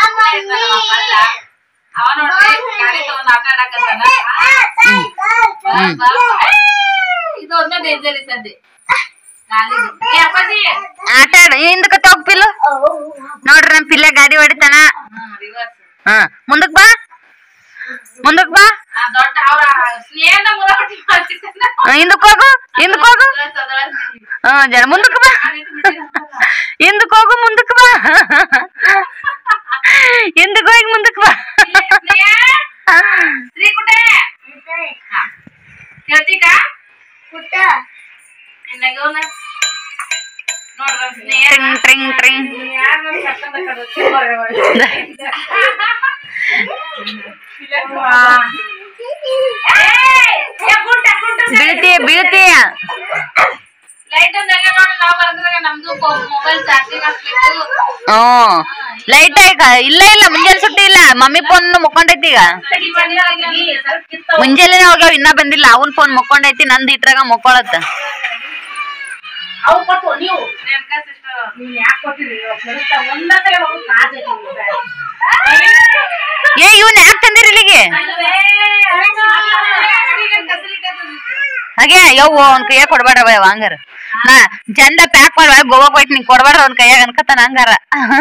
Speaker 1: ಅವ ನೋಡ್ರಿ ಗಾಡಿ ತಗೊಂಡ್ ಆಟ ಆಡಕತ್ತಾನ ಬಾ, ಬಾ. ಇದು ಒಂದೇ ಡೇಂಜರ್ ಸದ್ಯ ಗಾಳಿಗೆ. ಏ ಅಪ್ಪಾಜಿ
Speaker 2: ಆಟ ಆಡ ಹಿಂದಕ್ಕೆ ತಗೋಪಿಲ್ಲ ನೋಡ್ರಿ ನಮ್ ಪಿಲ್ಲೆ ಗಾಡಿ ಹೊಡಿತಾನ
Speaker 1: ಹ್ಮ್ ರಿವರ್ಸ್
Speaker 2: ಹ ಮುಂದಕ್ ಬಾ ಮುಂದಕ್ ಬಾ
Speaker 1: ಆ ದೊಡ್ಡ ಅವ್ರ ಸ್ನೇಹನ ಮುರಾಟಿ ಮಾಡ್ತಿರ್ತಾನ
Speaker 2: ಹ, ಹಿಂದಕ್ ಹೋಗು ಹಿಂದಕ್ ಹೋಗು ಹ ಜರ ಮುಂದಕ್ ಬಾ ಹಿಂದಕ್ ಹೋಗು ಮುಂದಕ್ ಬಾ ಹಿಂದಕ್ ಹೋಗಿ ಮುಂದಕ್ ಬಾ
Speaker 1: ಶ್ರೀ ಕುಟೆ ಕೇಳ್ತೀಗ ನಗವನ ನೋಡ್ರ ಸ್ನೇಹ
Speaker 2: ಟ್ರಿಂಗ್ ಟ್ರಿಂಗ್ ಟ್ರಿಂಗ್
Speaker 1: ಯಾರ್ ನಮ್ ಕರ್ಕೊಂಡ್ ಕಡೆ ಹೋಗ್ತಿದ್ದಾರೆ? ಏಯ್! ಏ, ಗುಂಟ, ಗುಂಟ ಸರಿ.
Speaker 2: ಬೀಳ್ತಿ ಬೀಳ್ತಿ
Speaker 1: ಲೈಟ್ ಒಂದಾಗ ನೋಡಿ ನಾವ್ ಬರ್ದಾಗ ನಮ್ದು ಮೊಬೈಲ್ ಚಾರ್ಜಿಂಗ್ ಹಾಕ್ಬೇಕು
Speaker 2: ಹ್ಮ್ ಲೈಟ್ ಈಗ ಇಲ್ಲ ಇಲ್ಲ ಮುಂಜಾನೆ ಸುಟ್ಟಿ ಇಲ್ಲ ಮಮ್ಮಿ ಫೋನ್ ಮುಕ್ಕೊಂಡೈತಿ ಈಗ
Speaker 1: ಸರಿ ಬಂದಿಲ್ಲ ಸ್ವಲ್ಪ ಕಿತ್ತವು.
Speaker 2: ಮುಂಜಾನೆ ಹೋಗ್ಯಾವ ಇನ್ನ ಬಂದಿಲ್ಲ ಅವನ್ ಫೋನ್ ಮುಕ್ಕೊಂಡೈತಿ ನಂದ್ ಇಟ್ರಾಗ ಮುಕ್ಕೊಳತ್ತ
Speaker 1: ಅವು ಕೊಟ್ಟು ನೀವು ರೇಣುಕಾ ಸಿಸ್ಟರ್ ನೀವು ಯಾಕೆ ಕೊಟ್ಟಿರಿ ಬರುತ್ತಾ ಒಂದೊಂದೇ ಹೋಗಿ ಕಾಜ್
Speaker 2: ಏ ಇವ್ನ ಯಾಕೆ ತಂದಿರಿ ಇಲ್ಲಿಗೆ ಹಾಗೆ ಯವ್ವ ಅವ್ನ ಕೈಯಾಗ ಕೊಡ್ಬೇಡ್ರವ ಯವ್ವ ಹಂಗಾರ ನಾ ಚಂದ ಪ್ಯಾಕ್ ಮಾಡಿ ಒಳಗ್ ಗೋವಾಕ್ ಹೋಯ್ತು ನೀ ಕೊಡ್ಬೇಡ್ರ ಅವ್ನ ಕೈಯಾಗ ಅನ್ಕತಾನ ಹಂಗಾರ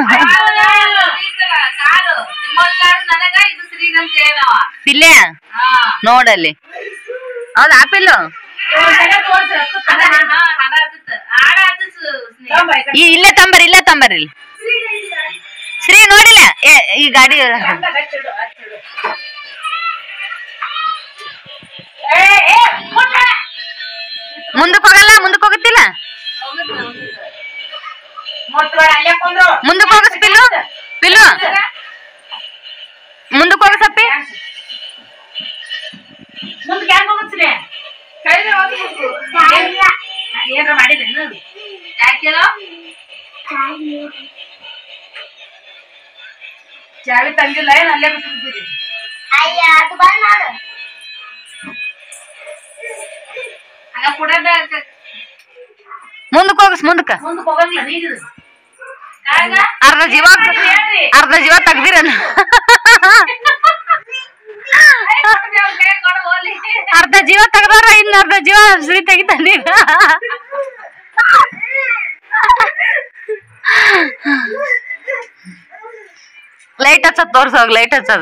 Speaker 1: ಕಾರು ರಿಮೋಟ್ ಕಾರು ನನಗ ಇದು ಶ್ರೀಗಂತ ಏನವ
Speaker 2: ಪಿಲ್ಲೆ ನೋಡಲ್ಲಿ ಹೌದ್ ಆಪಿಲ್ಲು ಈ ಇಲ್ಲೇ ತಂಬರ್ ಇಲ್ಲೇ ತಂಬರ್ ಇಲ್ಲಿ ಶ್ರೀ ನೋಡಿಲ್ಲ ಏ ಈ ಗಾಡಿ ಮುಂದಕ್ ಹೋಗಲ್ಲ ಮುಂದಕ್ ಹೋಗುತ್ತಿಲ್ಲ ಮುಂದಕ್ ಹೋಗಸ್ ಪಿಲ್ಲು ಪಿಲ್ಲು ಮುಂದಕ್ ಹೋಗ ಸಪ್ಪಿ
Speaker 1: ಮುಂದಕ್ಕೆ ಯಾಕೆ ಹೋಗುತ್ತಲೇ ಏನ್ರ ಮಾಡಿದೇನು ಯಾಕೆಲ್ಲ ಚಾವಿ ತಂದಿಲ್ಲ ಏನ್ ಅಲ್ಲೇ ಬಿಟ್ಟು ಬಿಟ್ಟಿರಿ ಆಗ ಕುಡದ
Speaker 2: ಮುಂದಕ್ ಹೋಗಸ್ ಮುಂದಕ್ಕ
Speaker 1: ಮುಂದಕ್ಕೆ ಹೋಗಂಗಿಲ್ಲ ನೀರು ಕಾಗ
Speaker 2: ಅರ್ಧ ಜೀವ
Speaker 1: ಹೇಳ್ರಿ
Speaker 2: ಅರ್ಧ ಜೀವ ತೆಗ್ದಿರನ
Speaker 1: ಕೊಡು ಹೋಗ್ಲಿ
Speaker 2: ಅರ್ಧ ಜೀವ ತೆಗ್ದಾರ ಇನ್ನ ಅರ್ಧ ಜೀವ ಶ್ರೀ ತೆಗಿತಾನೆ ಲೈಟ್ ಹಚ್ಚದ್ ತೋರ್ಸೋಗ್ ಲೈಟ್ ಹಚ್ಚದ್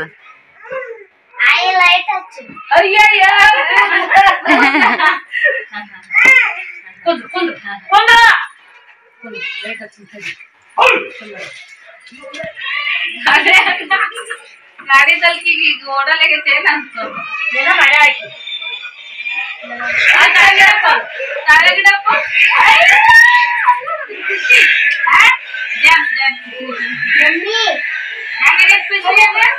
Speaker 1: ಅಯ್ಯಯ್ಯ ಕುಂದ್ರು ಕುಂದ್ರು ಕುಂದ್ರು ಗಾಡಿ ತಲ್ಕಿಗೆ ಈಗ ಓಡಲಾಗೈತೆ ಏನಂತ ಏನೋ ಮಳೆ ಆಯ್ತು ತಾಳಗಿಡಪ್ಪ ತಾಳಗಿಡಪ್ಪ ಡ್ಯಾನ್ಸ್ ಡ್ಯಾನ್ಸ್ ಹೆಂಗಿದೆ ಖುಷಿ ಅಂದ್ರೆ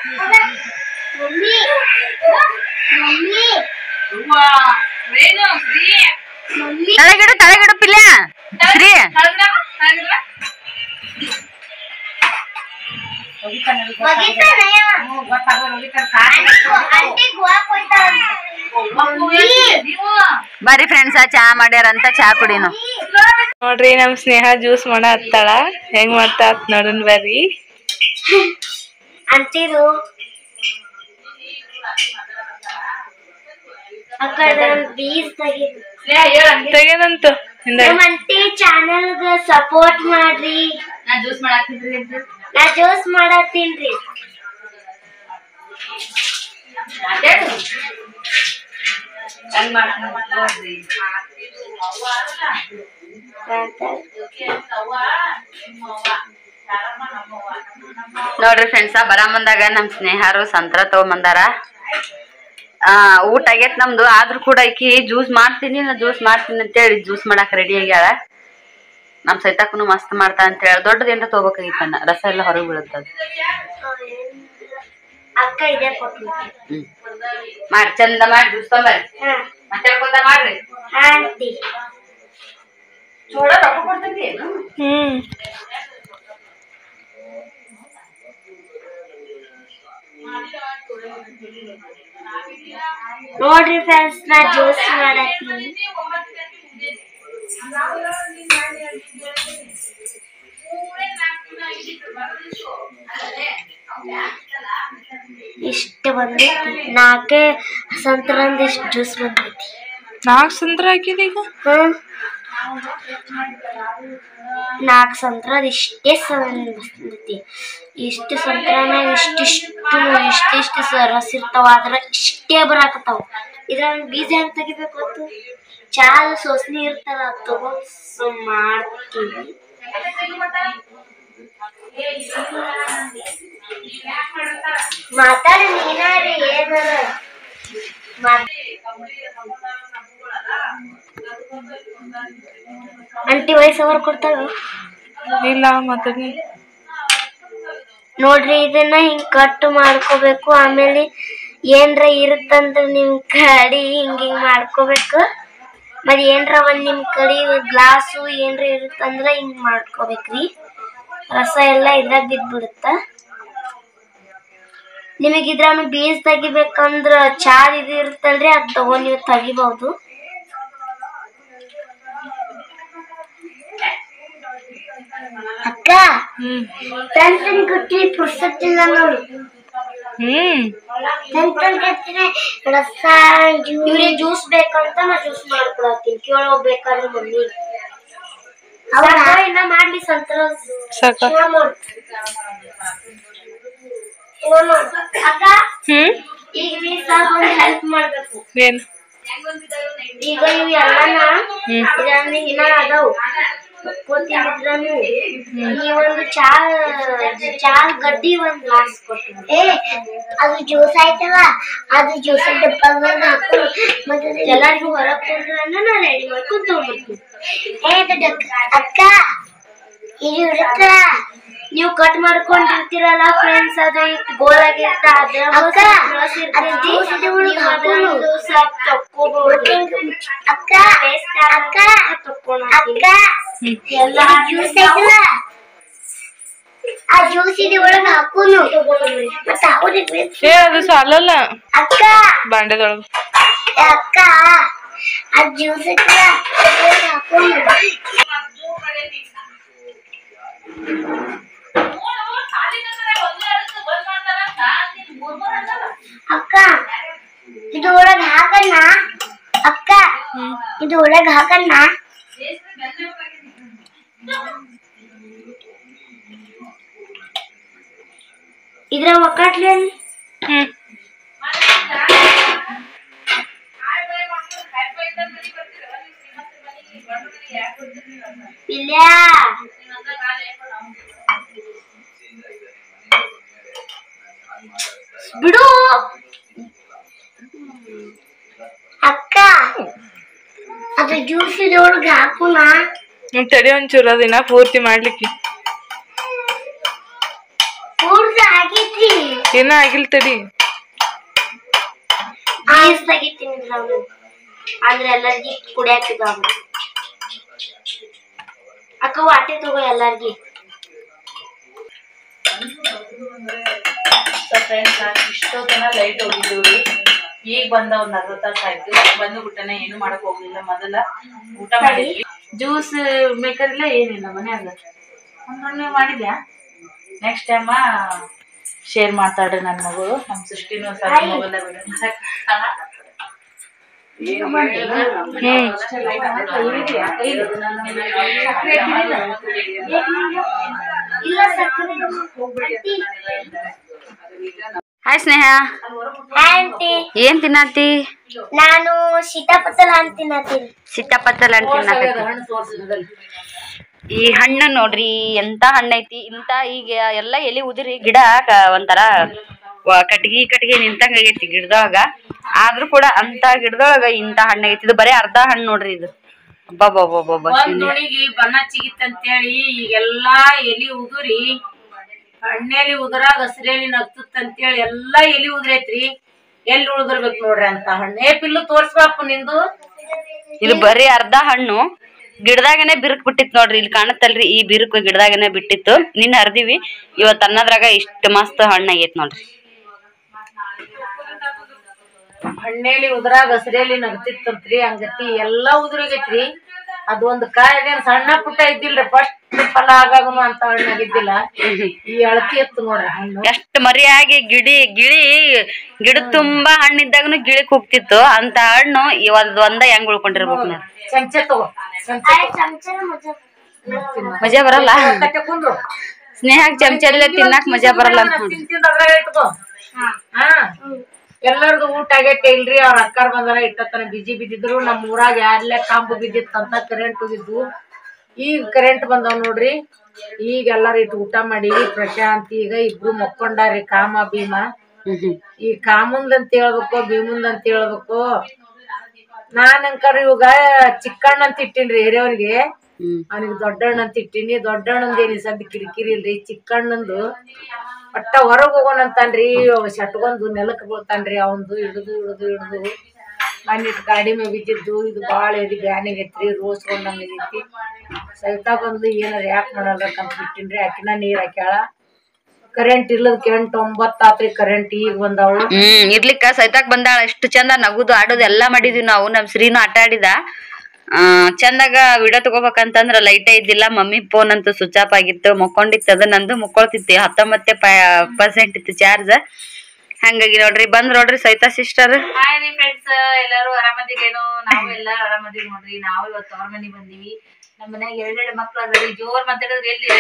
Speaker 1: ಅವ್ವಾ, ರೇಣು ಶ್ರೀ
Speaker 2: ತಳಗಿಡು ತಳಗಿಡು ಪಿಲ್ಲ ಶ್ರೀ
Speaker 1: ತಳಗಿಡವ ತಳಗಿಡವ ನೀವು
Speaker 2: ಬರೀ ಫ್ರೆಂಡ್ಸ ಚಾ ಮಾಡ್ಯಾರಂತ ಚಾ ಕುಡಿನು
Speaker 3: ನೋಡ್ರಿ ನಮ್ ಸ್ನೇಹ ಜ್ಯೂಸ್ ಮಾಡ ಹತ್ತಾಳ ಹೆಂಗ್ ಮಾಡ್ತಾ ಆತ್ ನೋಡನ್ ಬರ್ರಿ
Speaker 5: ಅಂತಿರು ಅక్కడ ಬೀಸ್ ತೆಗಿದು
Speaker 1: ಸ್ನೇಹ ಹೇಳಂಗೆ
Speaker 3: ತೆಗೆದಂತು ಹಿಂದ
Speaker 5: ನಮ್ಮ ಅಂಟಿ ಚಾನಲ್ಗ ಸಪೋರ್ಟ್ ಮಾಡ್ರಿ
Speaker 1: ನಾ ಜ್ಯೂಸ್ ಮಾಡಾಕ್ತಿದ್ರಿ ಅಂತ
Speaker 5: ನಾ ಜ್ಯೂಸ್ ಮಾಡತ್ತೀನ್ರಿ
Speaker 1: ಮಾತಾಡು ಹೆಂಗ್ ಮಾಡ್ತಾನ ನೋಡ್ರಿ
Speaker 2: ನೋಡ್ರಿ ಫ್ರೆಂಡ್ಸ ಬರಾಮಂದಾಗ ನಮ್ ಸ್ನೇಹಾರು ಸಂತ್ರ ತಗೊಂಬಂದಾರ ಆ ಊಟ ಆಗೈತ್ ನಮ್ದು ಆದ್ರೂ ಕೂಡ ಈಕಿ ಜ್ಯೂಸ್ ಮಾಡ್ತೀನಿ ನಾ ಜ್ಯೂಸ್ ಮಾಡ್ತೀನಿ ಅಂತೇಳಿ ಜ್ಯೂಸ್ ಮಾಡಕ್ ರೆಡಿ ಆಗ್ಯಾಳ ನಮ್ ಸೈತಾಕನು ಮಸ್ತ್ ಮಾಡ್ತಾ ಅಂತ ಹೇಳಿ ದೊಡ್ಡದೇಂತ ತಗೋಬೇಕಾಗಿತ್ತನ್ನ ರಸ ಎಲ್ಲ ಹೊರಗೆ ಬೀಳುತ್ತದ
Speaker 5: ಅಕ್ಕ ಇದೆ ಕೊಟ್ಟು
Speaker 2: ಹ್ಮ್ ಮಾಡಿ ಚಂದ ಮಾಡಿ ಜ್ಯೂಸ್ ತೊಂಬರ್ರಿ
Speaker 5: ಹಾ
Speaker 2: ಮಾತಾಡ್ಕೊಂತ ಮಾಡ್ರಿ
Speaker 5: ಆಂಟಿ
Speaker 2: ಚೂಡ ರೊಕ್ಕ ಕೊಡ್ತೀನಿ ಏನು
Speaker 3: ಹ್ಮ್
Speaker 5: ನೋಡ್ರಿ ಫ್ರೆಂಡ್ಸ್ ನಾ ಜ್ಯೂಸ್ ಮಾಡತ್ತೀನಿ ಇಷ್ಟು ಬಂದೈತಿ ನಾಲ್ಕೇ ಸಂತ್ರಂದ ಇಷ್ಟು ಜ್ಯೂಸ್ ಬಂದೈತಿ
Speaker 3: ನಾಲ್ಕು ಸಂತ್ರ ಹಾಕಿದ ಈಗ
Speaker 5: ಹ್ಮ್ ನಾಲ್ಕು ಸಂತ್ರದ ಇಷ್ಟೇ ಬಂದೈತಿ ಇಷ್ಟು ಸಂತ್ರನ ಇಷ್ಟಿಷ್ಟು ಇಷ್ಟಿಷ್ಟು ಸ ರಸ ಇರ್ತಾವ ಅದ್ರ ಇಷ್ಟೇ ಬರಾಕತ್ತಾವ ಇದ್ರಾಗ ಬೀಜ ಹೆಂಗ್ ತೆಗಿಬೇಕು ಗೊತ್ತು ಚಾದ ಸೋಸ್ನಿ ಇರ್ತಾರ ಅದ್ ತಗೊಂಡ್ ಸುಮ್ ಮಾಡ್ತೀವಿ ಮಾತಾಡಿ ನೀನಾರಿ ಏನಾರ ಮಾತ್- ಅಂಟಿ ವಯಸ್ಸವರು ಕೊಡ್ತಾರ
Speaker 3: ಇಲ್ಲ ಮಾತಾಡಿ
Speaker 5: ನೋಡ್ರಿ ಇದನ್ನ ಹಿಂಗ್ ಕಟ್ ಮಾಡ್ಕೋಬೇಕು ಆಮೇಲೆ ಏನ್ರ ಇರುತ್ತಂದ್ರ ನಿಮ್ ಕಡಿ ಹಿಂಗ್ ಹಿಂಗ್ ಮಾಡ್ಕೋಬೇಕು ಮತ್ತೆ ಏನ್ರ ಒಂದ್ ನಿಮ್ ಕಡಿ ಗ್ಲಾಸು ಏನ್ರ ಇರುತ್ತಂದ್ರ ಹಿಂಗ್ ಮಾಡ್ಕೋಬೇಕ್ರಿ ರಸ ಎಲ್ಲ ಇದ್ರಾಗ ಬಿದ್ಬಿಡುತ್ತ ನಿಮಗೆ ಇದ್ರಾನು ಬೀಜ ತೆಗಿಬೇಕಂದ್ರ ಚಾದ್ ಇದು ಇರುತ್ತಲ್ರಿ ಅದ್ ತಗೊಂಡ್ ನೀವು ತೆಗಿಬಹುದು ಅಕ್ಕ
Speaker 3: ಹ್ಮ್
Speaker 5: ತನ್ ತನ್ ಕೊಟ್ಟಿ ಪುರ್ಸತ್ತಿಲ್ಲ ನೋಡು
Speaker 3: ಹ್ಮ್
Speaker 5: ತನ್ ತನ್ ಕೊಟ್ಟಿದ್ರೆ ರಸ ಇವ್ರಿಗೆ ಜ್ಯೂಸ್ ಬೇಕಂತ ನಾ ಜ್ಯೂಸ್ ಮಾಡ್ಕೊಡತ್ತೀನಿ ಕೇಳೋ ಬೇಕಾದ್ರೆ ಮಮ್ಮಿ ಅವಾಗ ಇನ್ನ ಮಾಡ್ಲಿ ಸಂತರ
Speaker 3: ಸಾಕ
Speaker 5: ಶಿವ ಮಾಡು. ಶಿವ ಮಾಡು. ಅಕ್ಕ
Speaker 3: ಹ್ಮ್
Speaker 5: ಈಗ ನೀ ಸಾಕು ಒಂದು ಹೆಲ್ಪ್ ಮಾಡ್ಬೇಕು
Speaker 3: ಏನ್
Speaker 5: ಈಗ ಇವ್ ಎಲ್ಲಾನ
Speaker 3: ಹ್ಮ್.
Speaker 5: ಇದ್ರಾಗ ಇನ್ನ ಅದಾವು ಕೊತ್ತಿದ್ರನು ಈ ಒಂದು ಚಾ ಚಾ ಗಡ್ಡಿ ಒಂದ್ ಗ್ಲಾಸ್ ಕೊಟ್ಟು ಏ ಅದು ಜ್ಯೂಸ್ ಆಯ್ತಲ್ಲ ಅದು ಜ್ಯೂಸ್ ಡಬ್ಬದಾಗ ಹಾಕು ಮತ್ತೆ ಎಲ್ಲರಿಗೂ ಹೊರಗ್ ಕುಂದ್ರನ್ನ ನಾ ರೆಡಿ ಮಾಡ್ಕೊಂಡು ತಗೊಂಡ್ಬರ್ತೀನಿ ಏ ಅದು ಡಕ್ಕ ಅಕ್ಕ ಇದು ಇರುತ್ತ ನೀವು ಕಟ್ ಮಾಡ್ಕೊಂಡಿರ್ತೀರಲ್ಲ ಫ್ರೆಂಡ್ಸ್ ಅದು ಇಟ್ಟು ಗೋಲ್ ಆಗಿರ್ತ ಅಕ್ಕ ಅದು ಜ್ಯೂಸ್ ಅಕ್ಕ ಅಕ್ಕ ಅಕ್ಕ ಎಲ್ಲ ಜ್ಯೂಸ್ ಐತಲ್ಲ ಆ ಜ್ಯೂಸ್ ಇದೆ ಒಳಗ ಹಾಕುನು ಮತ್ತೆ ಅವ್ರಿಗೆ
Speaker 3: ಏ ಅದು ಸಾಲಲ್ಲ
Speaker 5: ಅಕ್ಕ
Speaker 3: ಬಾಂಡೆದೊಳಗ
Speaker 5: ಅಕ್ಕ ಆ ಜ್ಯೂಸ್ ಐತಲ್ಲ ಅದ್ರೊಳಗ್ ಹಾಕುನು ಅಕ್ಕ ಇದು ಒಳಗ್ ಹಾಕಣ್ಣ ಅಕ್ಕ ಇದು ಒಳಗ್ ಹಾಕಣ್ಣ ಇದ್ರ ಒಕ್ಕಟ್ಲಿ
Speaker 3: ಹ್ಮ್
Speaker 5: ಇಲ್ಲ ಬಿಡು ಅಕ್ಕ ಅದು ಜ್ಯೂಸ್ ಇದ್ರೊಳಗೆ ಹಾಕುನಾ
Speaker 3: ಹ್ಮ್, ತಡಿ ಒಂಚೂರು ಅದಿನ ಪೂರ್ತಿ ಮಾಡ್ಲಿಕ್ಕೆ
Speaker 5: ಪೂರ್ತಿ ಆಗೈತಿ
Speaker 3: ಏನ ಆಗಿಲ್ ತಡಿ
Speaker 5: ಐಸ್ ತೆಗಿತೀನಿ ಇದ್ರಾಗ ಅಂದ್ರೆ ಎಲ್ಲರಿಗಿ ಕುಡಿಯಾಕ ಇದಾವ ಅಕ್ಕ ವಾಟೆ ತಗೋ ಎಲ್ಲಾರ್ಗಿ
Speaker 1: ಫ್ರೆಂಡ್ಸ್ ಇಷ್ಟೊತ್ತನ ಲೈಟ್ ಹೋಗಿದ್ದೀವಿ ಈಗ ಬಂದ ಒಂದ್ ಅರ್ಧ ತಾಸ ಆಯ್ತು ಬಂದು ಬಿಟ್ಟನೆ ಏನು ಮಾಡಕ್ ಹೋಗ್ಲಿಲ್ಲ ಮೊದಲ ಊಟ ಮಾಡಿದ್ವಿ ಜ್ಯೂಸ್ ಮೇಕರ್ ಇಲ್ಲ ಏನಿಲ್ಲ ಮನ್ಯಾಗ ಒಂದೊಮ್ಮೆ ಮಾಡಿದ್ಯಾ ನೆಕ್ಸ್ಟ್ ಟೈಮ ಶೇರ್ ಮಾಡ್ತಾಳ್ರಿ ನನ್ನ ಮಗಳು ನಮ್ಮ ಸೃಷ್ಟಿನೂ ಸ್ವಲ್ಪ ಮೊಬೈಲ್
Speaker 5: ಇಲ್ಲ ಸಕ್ಕರೆ
Speaker 2: ಹಾಯ್ ಸ್ನೇಹ
Speaker 5: ಆಂಟಿ
Speaker 2: ಏನ್ ತಿನ್ನತ್ತಿ
Speaker 5: ನಾನು ಸೀತಾಪತ್ತಲ ಅಂತ ತಿನ್ನತ್ತೀನಿ
Speaker 2: ಸಿಟ್ಟಾಪತ್ತಲ್ ಅಂತ ತಿನ್ನಕತ್ತಿ ಈ ಹಣ್ಣು ನೋಡ್ರಿ ಎಂತ ಹಣ್ಣು ಐತಿ ಇಂತ ಈಗ ಎಲ್ಲ ಎಲಿ ಉದಿರಿ ಗಿಡ ಕ- ಒಂಥರ ವ- ಕಟ್ಗಿ ಕಟ್ಗಿ ನಿಂತಂಗ ಆಗೈತಿ ಗಿಡದೊಳಗ ಆದ್ರೂ ಕೂಡ ಅಂತ ಗಿಡದೊಳಗ ಇಂತ ಹಣ್ಣು ಆಗೈತಿ ಇದು ಬರೀ ಅರ್ಧ ಹಣ್ಣು ನೋಡ್ರಿ ಇದು ಅಬ್ಬಬ್ಬಬ್ಬಬ್ಬ
Speaker 1: ಒಂದ್ ನುಣಿಗಿ ಬಣ್ಣ ಚಿಗಿತ್ತಂತೇಳಿ ಈಗೆಲ್ಲಾ ಎಲಿ ಉದುರಿ ಹಣ್ಣೆಲಿ ಉದುರಾಗ ಹಸಿರೆಲಿ ನಗ್ತಂತೇಳಿ ಎಲ್ಲಾ ಎಲಿ ಉದ್ರೈತ್ರಿ ಎಲ್ಲಿ ಉಳಿದಿರ್ಬೇಕು ನೋಡ್ರಿ ಅಂತ ಹಣ್ಣು ಏ ಪಿಲ್ಲು ತೋರ್ಸ್ಬಾಪು ನಿಂದು
Speaker 2: ಇದು ಬರೀ ಅರ್ಧ ಹಣ್ಣು ಗಿಡದಾಗನೆ ಬಿರುಕ್ ಬಿಟ್ಟಿತ್ ನೋಡ್ರಿ ಇಲ್ಲಿ ಕಾಣತ್ತಲ್ರಿ ಈ ಬಿರುಕು ಗಿಡದಾಗನೆ ಬಿಟ್ಟಿತ್ತು ನಿನ್ನ ಹರ್ದಿವಿ ಇವತ್ ಅನ್ನದ್ರಾಗ ಇಷ್ಟ ಮಸ್ತ್ ಹಣ್ಣು ಆಗೈತ್ ನೋಡ್ರಿ
Speaker 1: ಹಣ್ಣೇಲಿ ಉದ್ರಾಗ ಹಸಿರೇಲಿ ನಗ್ತಿತ್ತಂತ್ರಿ ಹಂಗತಿ ಎಲ್ಲಾ ಉದುರಿಗೈತ್ರಿ ಅದೊಂದ್ ಕಾಯಿ ಅದೇನ್ ಸಣ್ಣ ಪುಟ್ಟ ಇದ್ದಿಲ್ರಿ ಫಸ್ಟ್ ಫಲ ಆಗಾಗನು ಅಂತ ಹಣ್ಣಾಗಿದ್ದಿಲ್ಲ ಈ ಅಳತಿ ಎತ್ತು ನೋಡ್ರಿ ಹಣ್ಣು
Speaker 2: ಎಷ್ಟ್ ಮರಿಯಾಗಿ ಗಿಡಿ ಗಿಳಿ ಗಿಡ ತುಂಬಾ ಹಣ್ಣಿದ್ದಾಗನು ಗಿಳಿ ಕೂಗ್ತಿತ್ತು ಅಂತ ಹಣ್ಣು ಈ ಒಂದ್ ಒಂದ ಹೆಂಗ್ ಉಳ್ಕೊಂಡಿರ್ಬೇಕು ನೋಡಿ
Speaker 1: ಚಮಚೆ ತಗೋ ಚಮಚೆ
Speaker 5: ಚಮಚನ ಮಜಾ
Speaker 2: ಮಜಾ ಬರಲ್ಲ
Speaker 1: ತಟ್ಟೆ ಕುಂದ್ರು
Speaker 2: ಸ್ನೇಹಕ್ ಚಮಚಲ್ಲೇ ತಿನ್ನಾಕ್ ಮಜಾ ಬರಲ್ಲ ಅಂತ ನೋಡಿ
Speaker 1: ತಿಂದ್ ತಿಂದ್ ಅದ್ರಾಗ ಇಟ್ಕೋ ಹಾ ಎಲ್ಲರದು ಊಟ ಆಗೈತೆ ಇಲ್ರಿ ಅವ್ರ ಅಕ್ಕಾರ್ ಬಂದಾರ ಇಟ್ಟತನ ಬಿಜಿ ಬಿದ್ದಿದ್ರು ನಮ್ ಊರಾಗ ಯಾರ್ಲೆ ಕಾಂಬು ಬಿದ್ದಿತ್ತಂತ ಕರೆಂಟ್ ಹೋಗಿದ್ವು ಈಗ ಕರೆಂಟ್ ಬಂದಾವ್ ನೋಡ್ರಿ ಈಗ ಎಲ್ಲಾರು ಇಟ್ಟು ಊಟ ಮಾಡೀವಿ ಪ್ರಶಾಂತ್ ಈಗ ಇಬ್ರು ಮಕ್ಕೊಂಡಾರಿ ಕಾಮ ಭೀಮ
Speaker 2: ಹ್ಮ್ ಹ್ಮ್
Speaker 1: ಈ ಕಾಮುಂದ್ ಅಂತ ಹೇಳ್ಬೇಕು ಭೀಮುಂದ್ ಅಂತ ಹೇಳ್ಬೇಕು ನಾನ್ ಅಂಕರ್ ಇವಾಗ ಚಿಕ್ಕಣ್ಣ ಅಂತ ಇಟ್ಟಿನ್ರಿ ಹಿರಿಯವ್ರಿಗೆ
Speaker 2: ಹ್ಮ್
Speaker 1: ಅವನಿಗೆ ದೊಡ್ಡಣ್ಣ ಅಂತ ಇಟ್ಟಿನಿ ದೊಡ್ಡಣ್ಣಂದ ಏನಿ ಸದ್ಯ ಕಿರಿಕಿರಿ ಇಲ್ರಿ ಚಿಕ್ಕಣ್ಣಂದು ಒಟ್ಟ ಹೊರಗ್ ಹೋಗೋಣ ಅಂತಾನ್ರಿ ಅವ ಶಟ್ಗೊಂದು ನೆಲಕ್ ಬೀಳ್ತಾನ್ರಿ ಅವಂದು ಹಿಡಿದು ಹಿಡಿದು ಹಿಡಿದು ಮನ್ನಿಟ್ ಗಾಡಿ ಮೇಲೆ ಬಿದ್ದಿದ್ದು ಇದು ಭಾಳ ಎದಿ ಬ್ಯಾನಿಗೈತ್ರಿ ರೋಸ್ಕೊಂಡಂಗೈತಿ ಸವಿತಾ ಬಂದು ಏನಾರ ಯಾಕೆ ಮಾಡಲ್ಬೇಕಂತ ಬಿಟ್ಟಿನ್ರಿ ಆಕಿನ ನೀರ್ ಹಾಕ್ಯಾಳ ಕರೆಂಟ್ ಇಲ್ಲದ ಎಂಟು ಒಂಬತ್ತು ಆತ್ರಿ ಕರೆಂಟ್ ಈಗ ಬಂದಾವು
Speaker 2: ಹ್ಮ್ ಇರ್ಲಿಕ್ಕ ಸೈತಾಕ್ ಬಂದಾಳ ಎಷ್ಟು ಚಂದ ನಗುದು ಆಡೋದು ಎಲ್ಲಾ ಮಾಡಿದ್ವಿ ನಾವು ನಮ್ ಶ್ರೀನು ಆಟ ಆಡಿದ ಆ ಚಂದಾಗ ವಿಡಿಯೋ ತಗೋಬೇಕಂತಂದ್ರ ಲೈಟೇ ಇದ್ದಿಲ್ಲ ಮಮ್ಮಿ ಫೋನ್ ಅಂತೂ ಸ್ವಿಚ್ ಆಫ್ ಆಗಿತ್ತು ಮುಕ್ಕೊಂಡಿತ್ತು ಅದು ನಂದು ಮುಕ್ಕೊಳ್ತಿತ್ತು ಹತ್ತೊಂಬತ್ತೆ ಪರ್ಸೆಂಟ್ ಇತ್ತು ಚಾರ್ಜ್ ಹಂಗಾಗಿ ನೋಡ್ರಿ ಬಂದ್ ನೋಡ್ರಿ ಸೈತಾ ಸಿಸ್ಟರ್
Speaker 4: ಹಾಯ್ ರೀ ಫ್ರೆಂಡ್ಸ್ ಎಲ್ಲರೂ ಆರಾಮದಿರೇನು ನಾವು ಎಲ್ಲ ಆರಾಮದಿವಿ ನೋಡ್ರಿ ನಾವು ಇವತ್ತು ಅವ್ರ ಮನೆಗ್ ಬಂದಿವಿ ನಮ್ಮ ಮನ್ಯಾಗ ಎರಡೆರಡು ಮಕ್ಳು ಅದ್ರಿ ಜೋರ್ ಮಾತಾಡಿದ್ರೆ ಎಲ್ಲಿ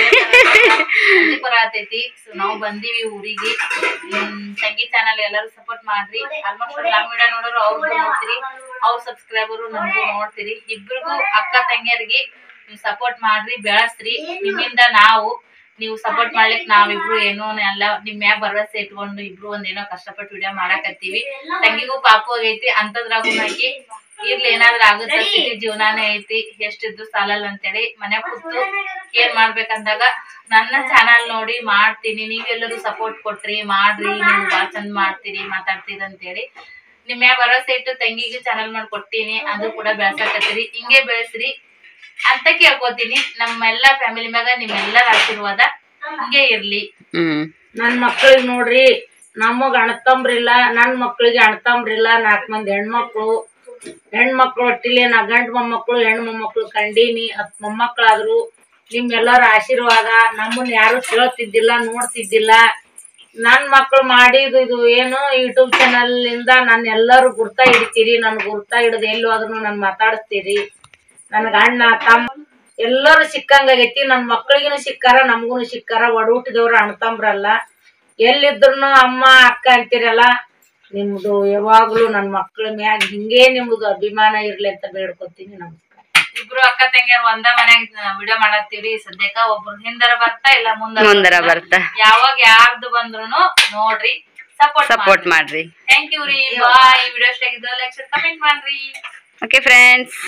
Speaker 4: ಪರ ಆತೈತಿ ಸೊ ನಾವು ಬಂದಿವಿ ಊರಿಗೆ ಹ್ಮ್, ತಂಗಿ ಚಾನಲ್ ಎಲ್ಲರೂ ಸಪೋರ್ಟ್ ಮಾಡ್ರಿ ಆಲ್ಮೋಸ್ಟ್ ನಮ್ಮ ವಿಡಿಯೋ ನೋಡೋರು ಅವ್ರಿಗೂ ನೋಡ್ತೀರಿ ಅವ್ರ ಸಬ್ಸ್ಕ್ರೈಬರು ನಮಗೂ ನೋಡ್ತೀರಿ ಇಬ್ರಿಗೂ ಅಕ್ಕ ತಂಗಿಯರಿಗೆ ನೀವು ಸಪೋರ್ಟ್ ಮಾಡ್ರಿ ಬೆಳೆಸ್ರಿ ನಿಮ್ಮಿಂದ ನಾವು ನೀವು ಸಪೋರ್ಟ್ ಮಾಡ್ಲಿಕ್ ನಾವಿಬ್ರು ಏನೋ ಎಲ್ಲ ನಿಮ್ ಮ್ಯಾಗ ಭರವಸೆ ಇಟ್ಕೊಂಡು ಇಬ್ರು ಒಂದೇನೋ ಕಷ್ಟಪಟ್ಟು ವಿಡಿಯೋ ಮಾಡಾಕತ್ತೀವಿ ತಂಗಿಗೂ ಪಾಪು ಆಗೈತಿ ಅಂತದ್ರಾಗೂ ಆಕಿ ಇರ್ಲಿ ಏನಾದ್ರ ಆಗುತ್ತೆ ಸಿಟಿ ಜೀವನಾನೇ ಐತಿ ಎಷ್ಟಿದ್ರು ಸಾಲಲ್ಲ ಅಂತೇಳಿ ಮನೆ ಕೂತು ಏನ್ ಮಾಡ್ಬೇಕಂದಾಗ ನನ್ನ ಚಾನಲ್ ನೋಡಿ ಮಾಡ್ತೀನಿ ನೀವೆಲ್ಲರೂ ಸಪೋರ್ಟ್ ಕೊಟ್ರಿ ಮಾಡ್ರಿ ನೀವು ಬಾಳ ಚಂದ ಮಾಡ್ತೀರಿ ಮಾತಾಡ್ತೀರಿ ಅಂತೇಳಿ ನಿಮ್ ಮ್ಯಾಗ ಭರವಸೆ ಇಟ್ಟು ತಂಗಿಗೆ ಚಾನಲ್ ಮಾಡಿ ಕೊಟ್ಟಿನಿ ಅದು ಕೂಡ ಬೆಳ್ಸಾಕತ್ತೀರಿ ಹಿಂಗೆ ಬೆಳೆಸ್ರಿ ಅಂತ ಕೇಳ್ಕೊತೀನಿ ನಮ್ಮೆಲ್ಲ ಫ್ಯಾಮಿಲಿ ಮ್ಯಾಗ ನಿಮ್ಮೆಲ್ಲರ ಆಶೀರ್ವಾದ ಹಿಂಗೆ ಇರ್ಲಿ
Speaker 2: ಹ್ಮ್
Speaker 1: ನನ್ ಮಕ್ಳಿಗೆ ನೋಡ್ರಿ ನಮಗ್ ಅಣ್ತಂಬ್ರಿಲ್ಲ ನನ್ ಮಕ್ಳಿಗೆ ಅಣ್ತಂಬ್ರಿಲ್ಲ ನಾಲ್ಕ್ ಮಂದಿ ಹೆಣ್ಮಕ್ಳು ಹೆಣ್ಮಕ್ಳು ಒಟ್ಟಿಲಿ ನಾ ಗಂಡ್ ಮೊಮ್ಮಕ್ಳು ಹೆಣ್ ಮೊಮ್ಮಕ್ಳು ಕಂಡೀನಿ ಹತ್ ಮೊಮ್ಮಕ್ಳಾದ್ರು ನಿಮ್ ಎಲ್ಲರ ಆಶೀರ್ವಾದ ನಮ್ಮನ್ನ ಯಾರು ಕೇಳ್ತಿದ್ದಿಲ್ಲ ನೋಡ್ತಿದ್ದಿಲ್ಲ ನನ್ ಮಕ್ಳು ಮಾಡಿದ್ದು ಇದು ಏನು ಯೂಟ್ಯೂಬ್ ಚಾನಲ್ ಇಂದ ನನ್ ಎಲ್ಲರೂ ಗುರ್ತಾ ಹಿಡಿತೀರಿ ನನ್ ಗುರ್ತಾ ಹಿಡಿದು ಎಲ್ಲಿ ಹೋದ್ರು ನನ್ ಮಾತಾಡಿಸ್ತೀರಿ ನನ್ಗ ಅಣ್ಣ ತಮ್ಮ ಎಲ್ಲರೂ ಸಿಕ್ಕಂಗಾಗೈತಿ ನನ್ ಮಕ್ಳಿಗೂ ಸಿಕ್ಕಾರ ನಮ್ಗೂ ಸಿಕ್ಕಾರ ಒಡಹುಟ್ಟಿದವ್ರು ಅಣ್ತಂಬ್ರಲ್ಲ ಎಲ್ಲಿದ್ರು ಅಮ್ಮ ಅಕ್ಕ ಅಂತೀರಲ್ಲ ನಿಮ್ದು ಯಾವಾಗ್ಲೂ ನನ್ ಮಕ್ಳ ಮ್ಯಾಗ ಹಿಂಗೇ ನಿಮ್ದು ಅಭಿಮಾನ ಇರ್ಲಿ ಅಂತ ಬೇಡ್ಕೊತೀನಿ ನಮಸ್ಕಾರ
Speaker 4: ಇಬ್ರು ಅಕ್ಕ ತಂಗಿಯರು ಒಂದ ಮನ್ಯಾಗ ವಿಡಿಯೋ ಮಾಡತ್ತೀವ್ರಿ ಸದ್ಯಕ್ಕ ಒಬ್ರು ಹಿಂದರ ಬರ್ತಾ ಇಲ್ಲ ಮುಂದರ
Speaker 2: ಮುಂದರ ಬರ್ತಾ
Speaker 4: ಯಾವಾಗ ಯಾರ್ದು ಬಂದ್ರುನು ನೋಡ್ರಿ ಸಪೋರ್ಟ್
Speaker 2: ಸಪೋರ್ಟ್ ಮಾಡ್ರಿ
Speaker 4: ಥ್ಯಾಂಕ್ ಯು ರೀ ಬಾಯ್ ವಿಡಿಯೋ ಇಷ್ಟ ಆಗಿದ್ರೆ ಲೈಕ್ ಕಮೆಂಟ್ ಮಾಡ್ರಿ
Speaker 2: ಓಕೆ ಫ್ರೆಂಡ್ಸ್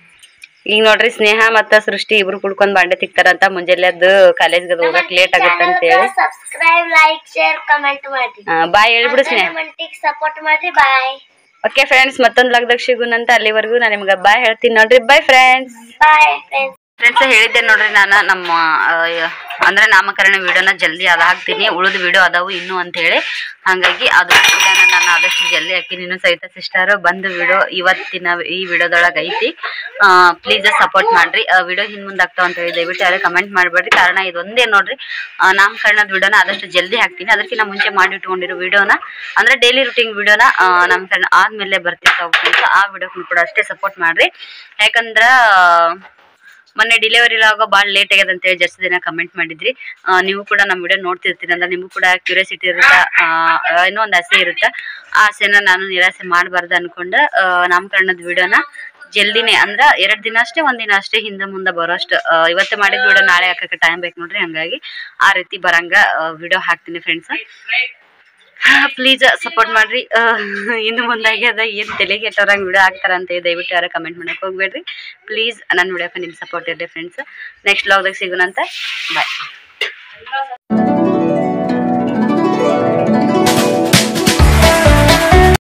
Speaker 2: ಈಗ ನೋಡ್ರಿ ಸ್ನೇಹ ಮತ್ತ ಸೃಷ್ಟಿ ಇಬ್ರು ಕುಡ್ಕೊಂಡ್ ಬಾಂಡೆ ತಿಕ್ತಾರಂತ ಮುಂಜಾನೆ ಎದ್ದು ಕಾಲೇಜ್ಗೆ ಹೋಗಕ್ ಲೇಟ್ ಆಗತ್ತ ಅಂತ ಹೇಳಿ
Speaker 5: ಸಬ್ಸ್ಕ್ರೈಬ್ ಲೈಕ್ ಶೇರ್ ಕಮೆಂಟ್ ಮಾಡ್ರಿ
Speaker 2: ಬಾಯ್ ಹೇಳ್ಬಿಡು ಸ್ನೇಹ
Speaker 5: ಸಪೋರ್ಟ್ ಮಾಡ್ರಿ ಬಾಯ್
Speaker 2: ಓಕೆ ಫ್ರೆಂಡ್ಸ್ ಮತ್ತೊಂದ್ ಲಗ್ದಾಗ ಸಿಗುನಂತ ಅಲ್ಲಿವರೆಗೂ ನಾನು ನಿಮ್ಗೆ ಬಾಯ್ ಹೇಳ್ತೀನಿ ನೋಡ್ರಿ bye friends
Speaker 5: bye friends
Speaker 2: friends ಹೇಳಿದ್ದೆ ನೋಡ್ರಿ ನಾನು ನಮ್ಮ ಆ, ಅಂದ್ರೆ ನಾಮಕರಣ ವಿಡಿಯೋನ ಜಲ್ದಿ ಅದ ಹಾಕ್ತೀನಿ ಉಳಿದ ವಿಡಿಯೋ ಅದಾವು ಇನ್ನು ಅಂತ ಹೇಳಿ ಹಾಗಾಗಿ ಅದು ವಿಡಿಯೋನ ನಾನು ಆದಷ್ಟು ಜಲ್ದಿ ಹಾಕಿನಿ ಇನ್ನು ಸಹಿತ ಸಿಸ್ಟರ್ ಬಂದು ವಿಡಿಯೋ ಇವತ್ತಿನ ಈ ವಿಡಿಯೋದೊಳಗೆ ಐತಿ ಪ್ಲೀಸ್ ಸಪೋರ್ಟ್ ಮಾಡ್ರಿ ವಿಡಿಯೋ ಹಿಂದ್ ಮುಂದೆ ಆಗ್ತಾವ ಅಂತ ಹೇಳಿ ದಯವಿಟ್ಟು ಯಾರು ಕಮೆಂಟ್ ಮಾಡಬೇಡ್ರಿ ಕಾರಣ ಇದೊಂದೇ ನೋಡ್ರಿ ಆ, ನಾಮಕರಣದ ವಿಡಿಯೋನ ಆದಷ್ಟು ಜಲ್ದಿ ಹಾಕ್ತೀನಿ ಅದಕ್ಕಿಂತ ಮುಂಚೆ ಮಾಡಿ ಇಟ್ಕೊಂಡಿರೋ ವಿಡಿಯೋನ ಅಂದ್ರೆ ಡೈಲಿ ರುಟೀನ್ ವಿಡಿಯೋನ ನಾಮಕರಣ ಆದ್ಮೇಲೆ ಬರ್ತಿರ್ತಾವ ಫ್ರೆಂಡ್ಸ್ ಆ ವಿಡಿಯೋಕ್ಕೂ ಕೂಡ ಅಷ್ಟೇ ಸಪೋರ್ಟ್ ಮಾಡ್ರಿ ಯಾಕಂದ್ರ ಮೊನ್ನೆ ಡೆಲಿವರಿ ಆಗೋ ಭಾಳ ಲೇಟ್ ಆಗ್ಯದ ಅಂತ ಹೇಳಿ ಜಾಸ್ತಿ ದಿನ ಕಮೆಂಟ್ ಮಾಡಿದ್ರಿ ಆ, ನೀವು ಕೂಡ ನಮ್ಮ ವಿಡಿಯೋ ನೋಡ್ತಿರ್ತೀರಿ ಅಂದ್ರೆ ನಿಮಗೂ ಕೂಡ ಕ್ಯೂರಿಯಾಸಿಟಿ ಇರುತ್ತೆ ಆ, ಏನೋ ಒಂದು ಆಸೆ ಇರುತ್ತೆ ಆ ಆಸೆನ ನಾನು ನಿರಾಸೆ ಮಾಡಬಾರ್ದು ಅನ್ಕೊಂಡ ಆ, ನಾಮಕರಣದ ವಿಡಿಯೋನ ಜಲ್ದಿನೇ ಅಂದ್ರ ಎರಡ್ ದಿನ ಅಷ್ಟೇ ಒಂದ್ ದಿನ ಅಷ್ಟೇ ಹಿಂದೆ ಮುಂದೆ ಬರೋಷ್ಟು ಆ, ಇವತ್ತು ಮಾಡಿದ ವಿಡಿಯೋ ನಾಳೆ ಹಾಕಕ್ಕೆ ಟೈಮ್ ಬೇಕು ನೋಡ್ರಿ ಹಂಗಾಗಿ ಆ ರೀತಿ ಬರಂಗ ವಿಡಿಯೋ ಹಾಕ್ತೀನಿ ಫ್ರೆಂಡ್ಸ್ ಪ್ಲೀಸ್ ಸಪೋರ್ಟ್ ಮಾಡ್ರಿ ಆ, ಇನ್ನು ಮುಂದಾಗ್ಯದ ಏನ್ ತಲೆಗೆ ಕೆಟ್ಟವ್ರಂಗ್ ವಿಡಿಯೋ ಹಾಕ್ತಾರ ಅಂತ ಹೇಳಿ ದಯವಿಟ್ಟು ಯಾರು ಕಮೆಂಟ್ ಮಾಡಕ್ ಹೋಗ್ಬೇಡ್ರಿ ಪ್ಲೀಸ್ ನನ್ನ ವಿಡಿಯೋಕ್ಕೆ ನಿಮ್ ಸಪೋರ್ಟ್ ಇರಲಿ ಫ್ರೆಂಡ್ಸ್ ನೆಕ್ಸ್ಟ್ ಲಾಗ್ದಾಗ ಸಿಗೋಣಂತ ಬಾಯ್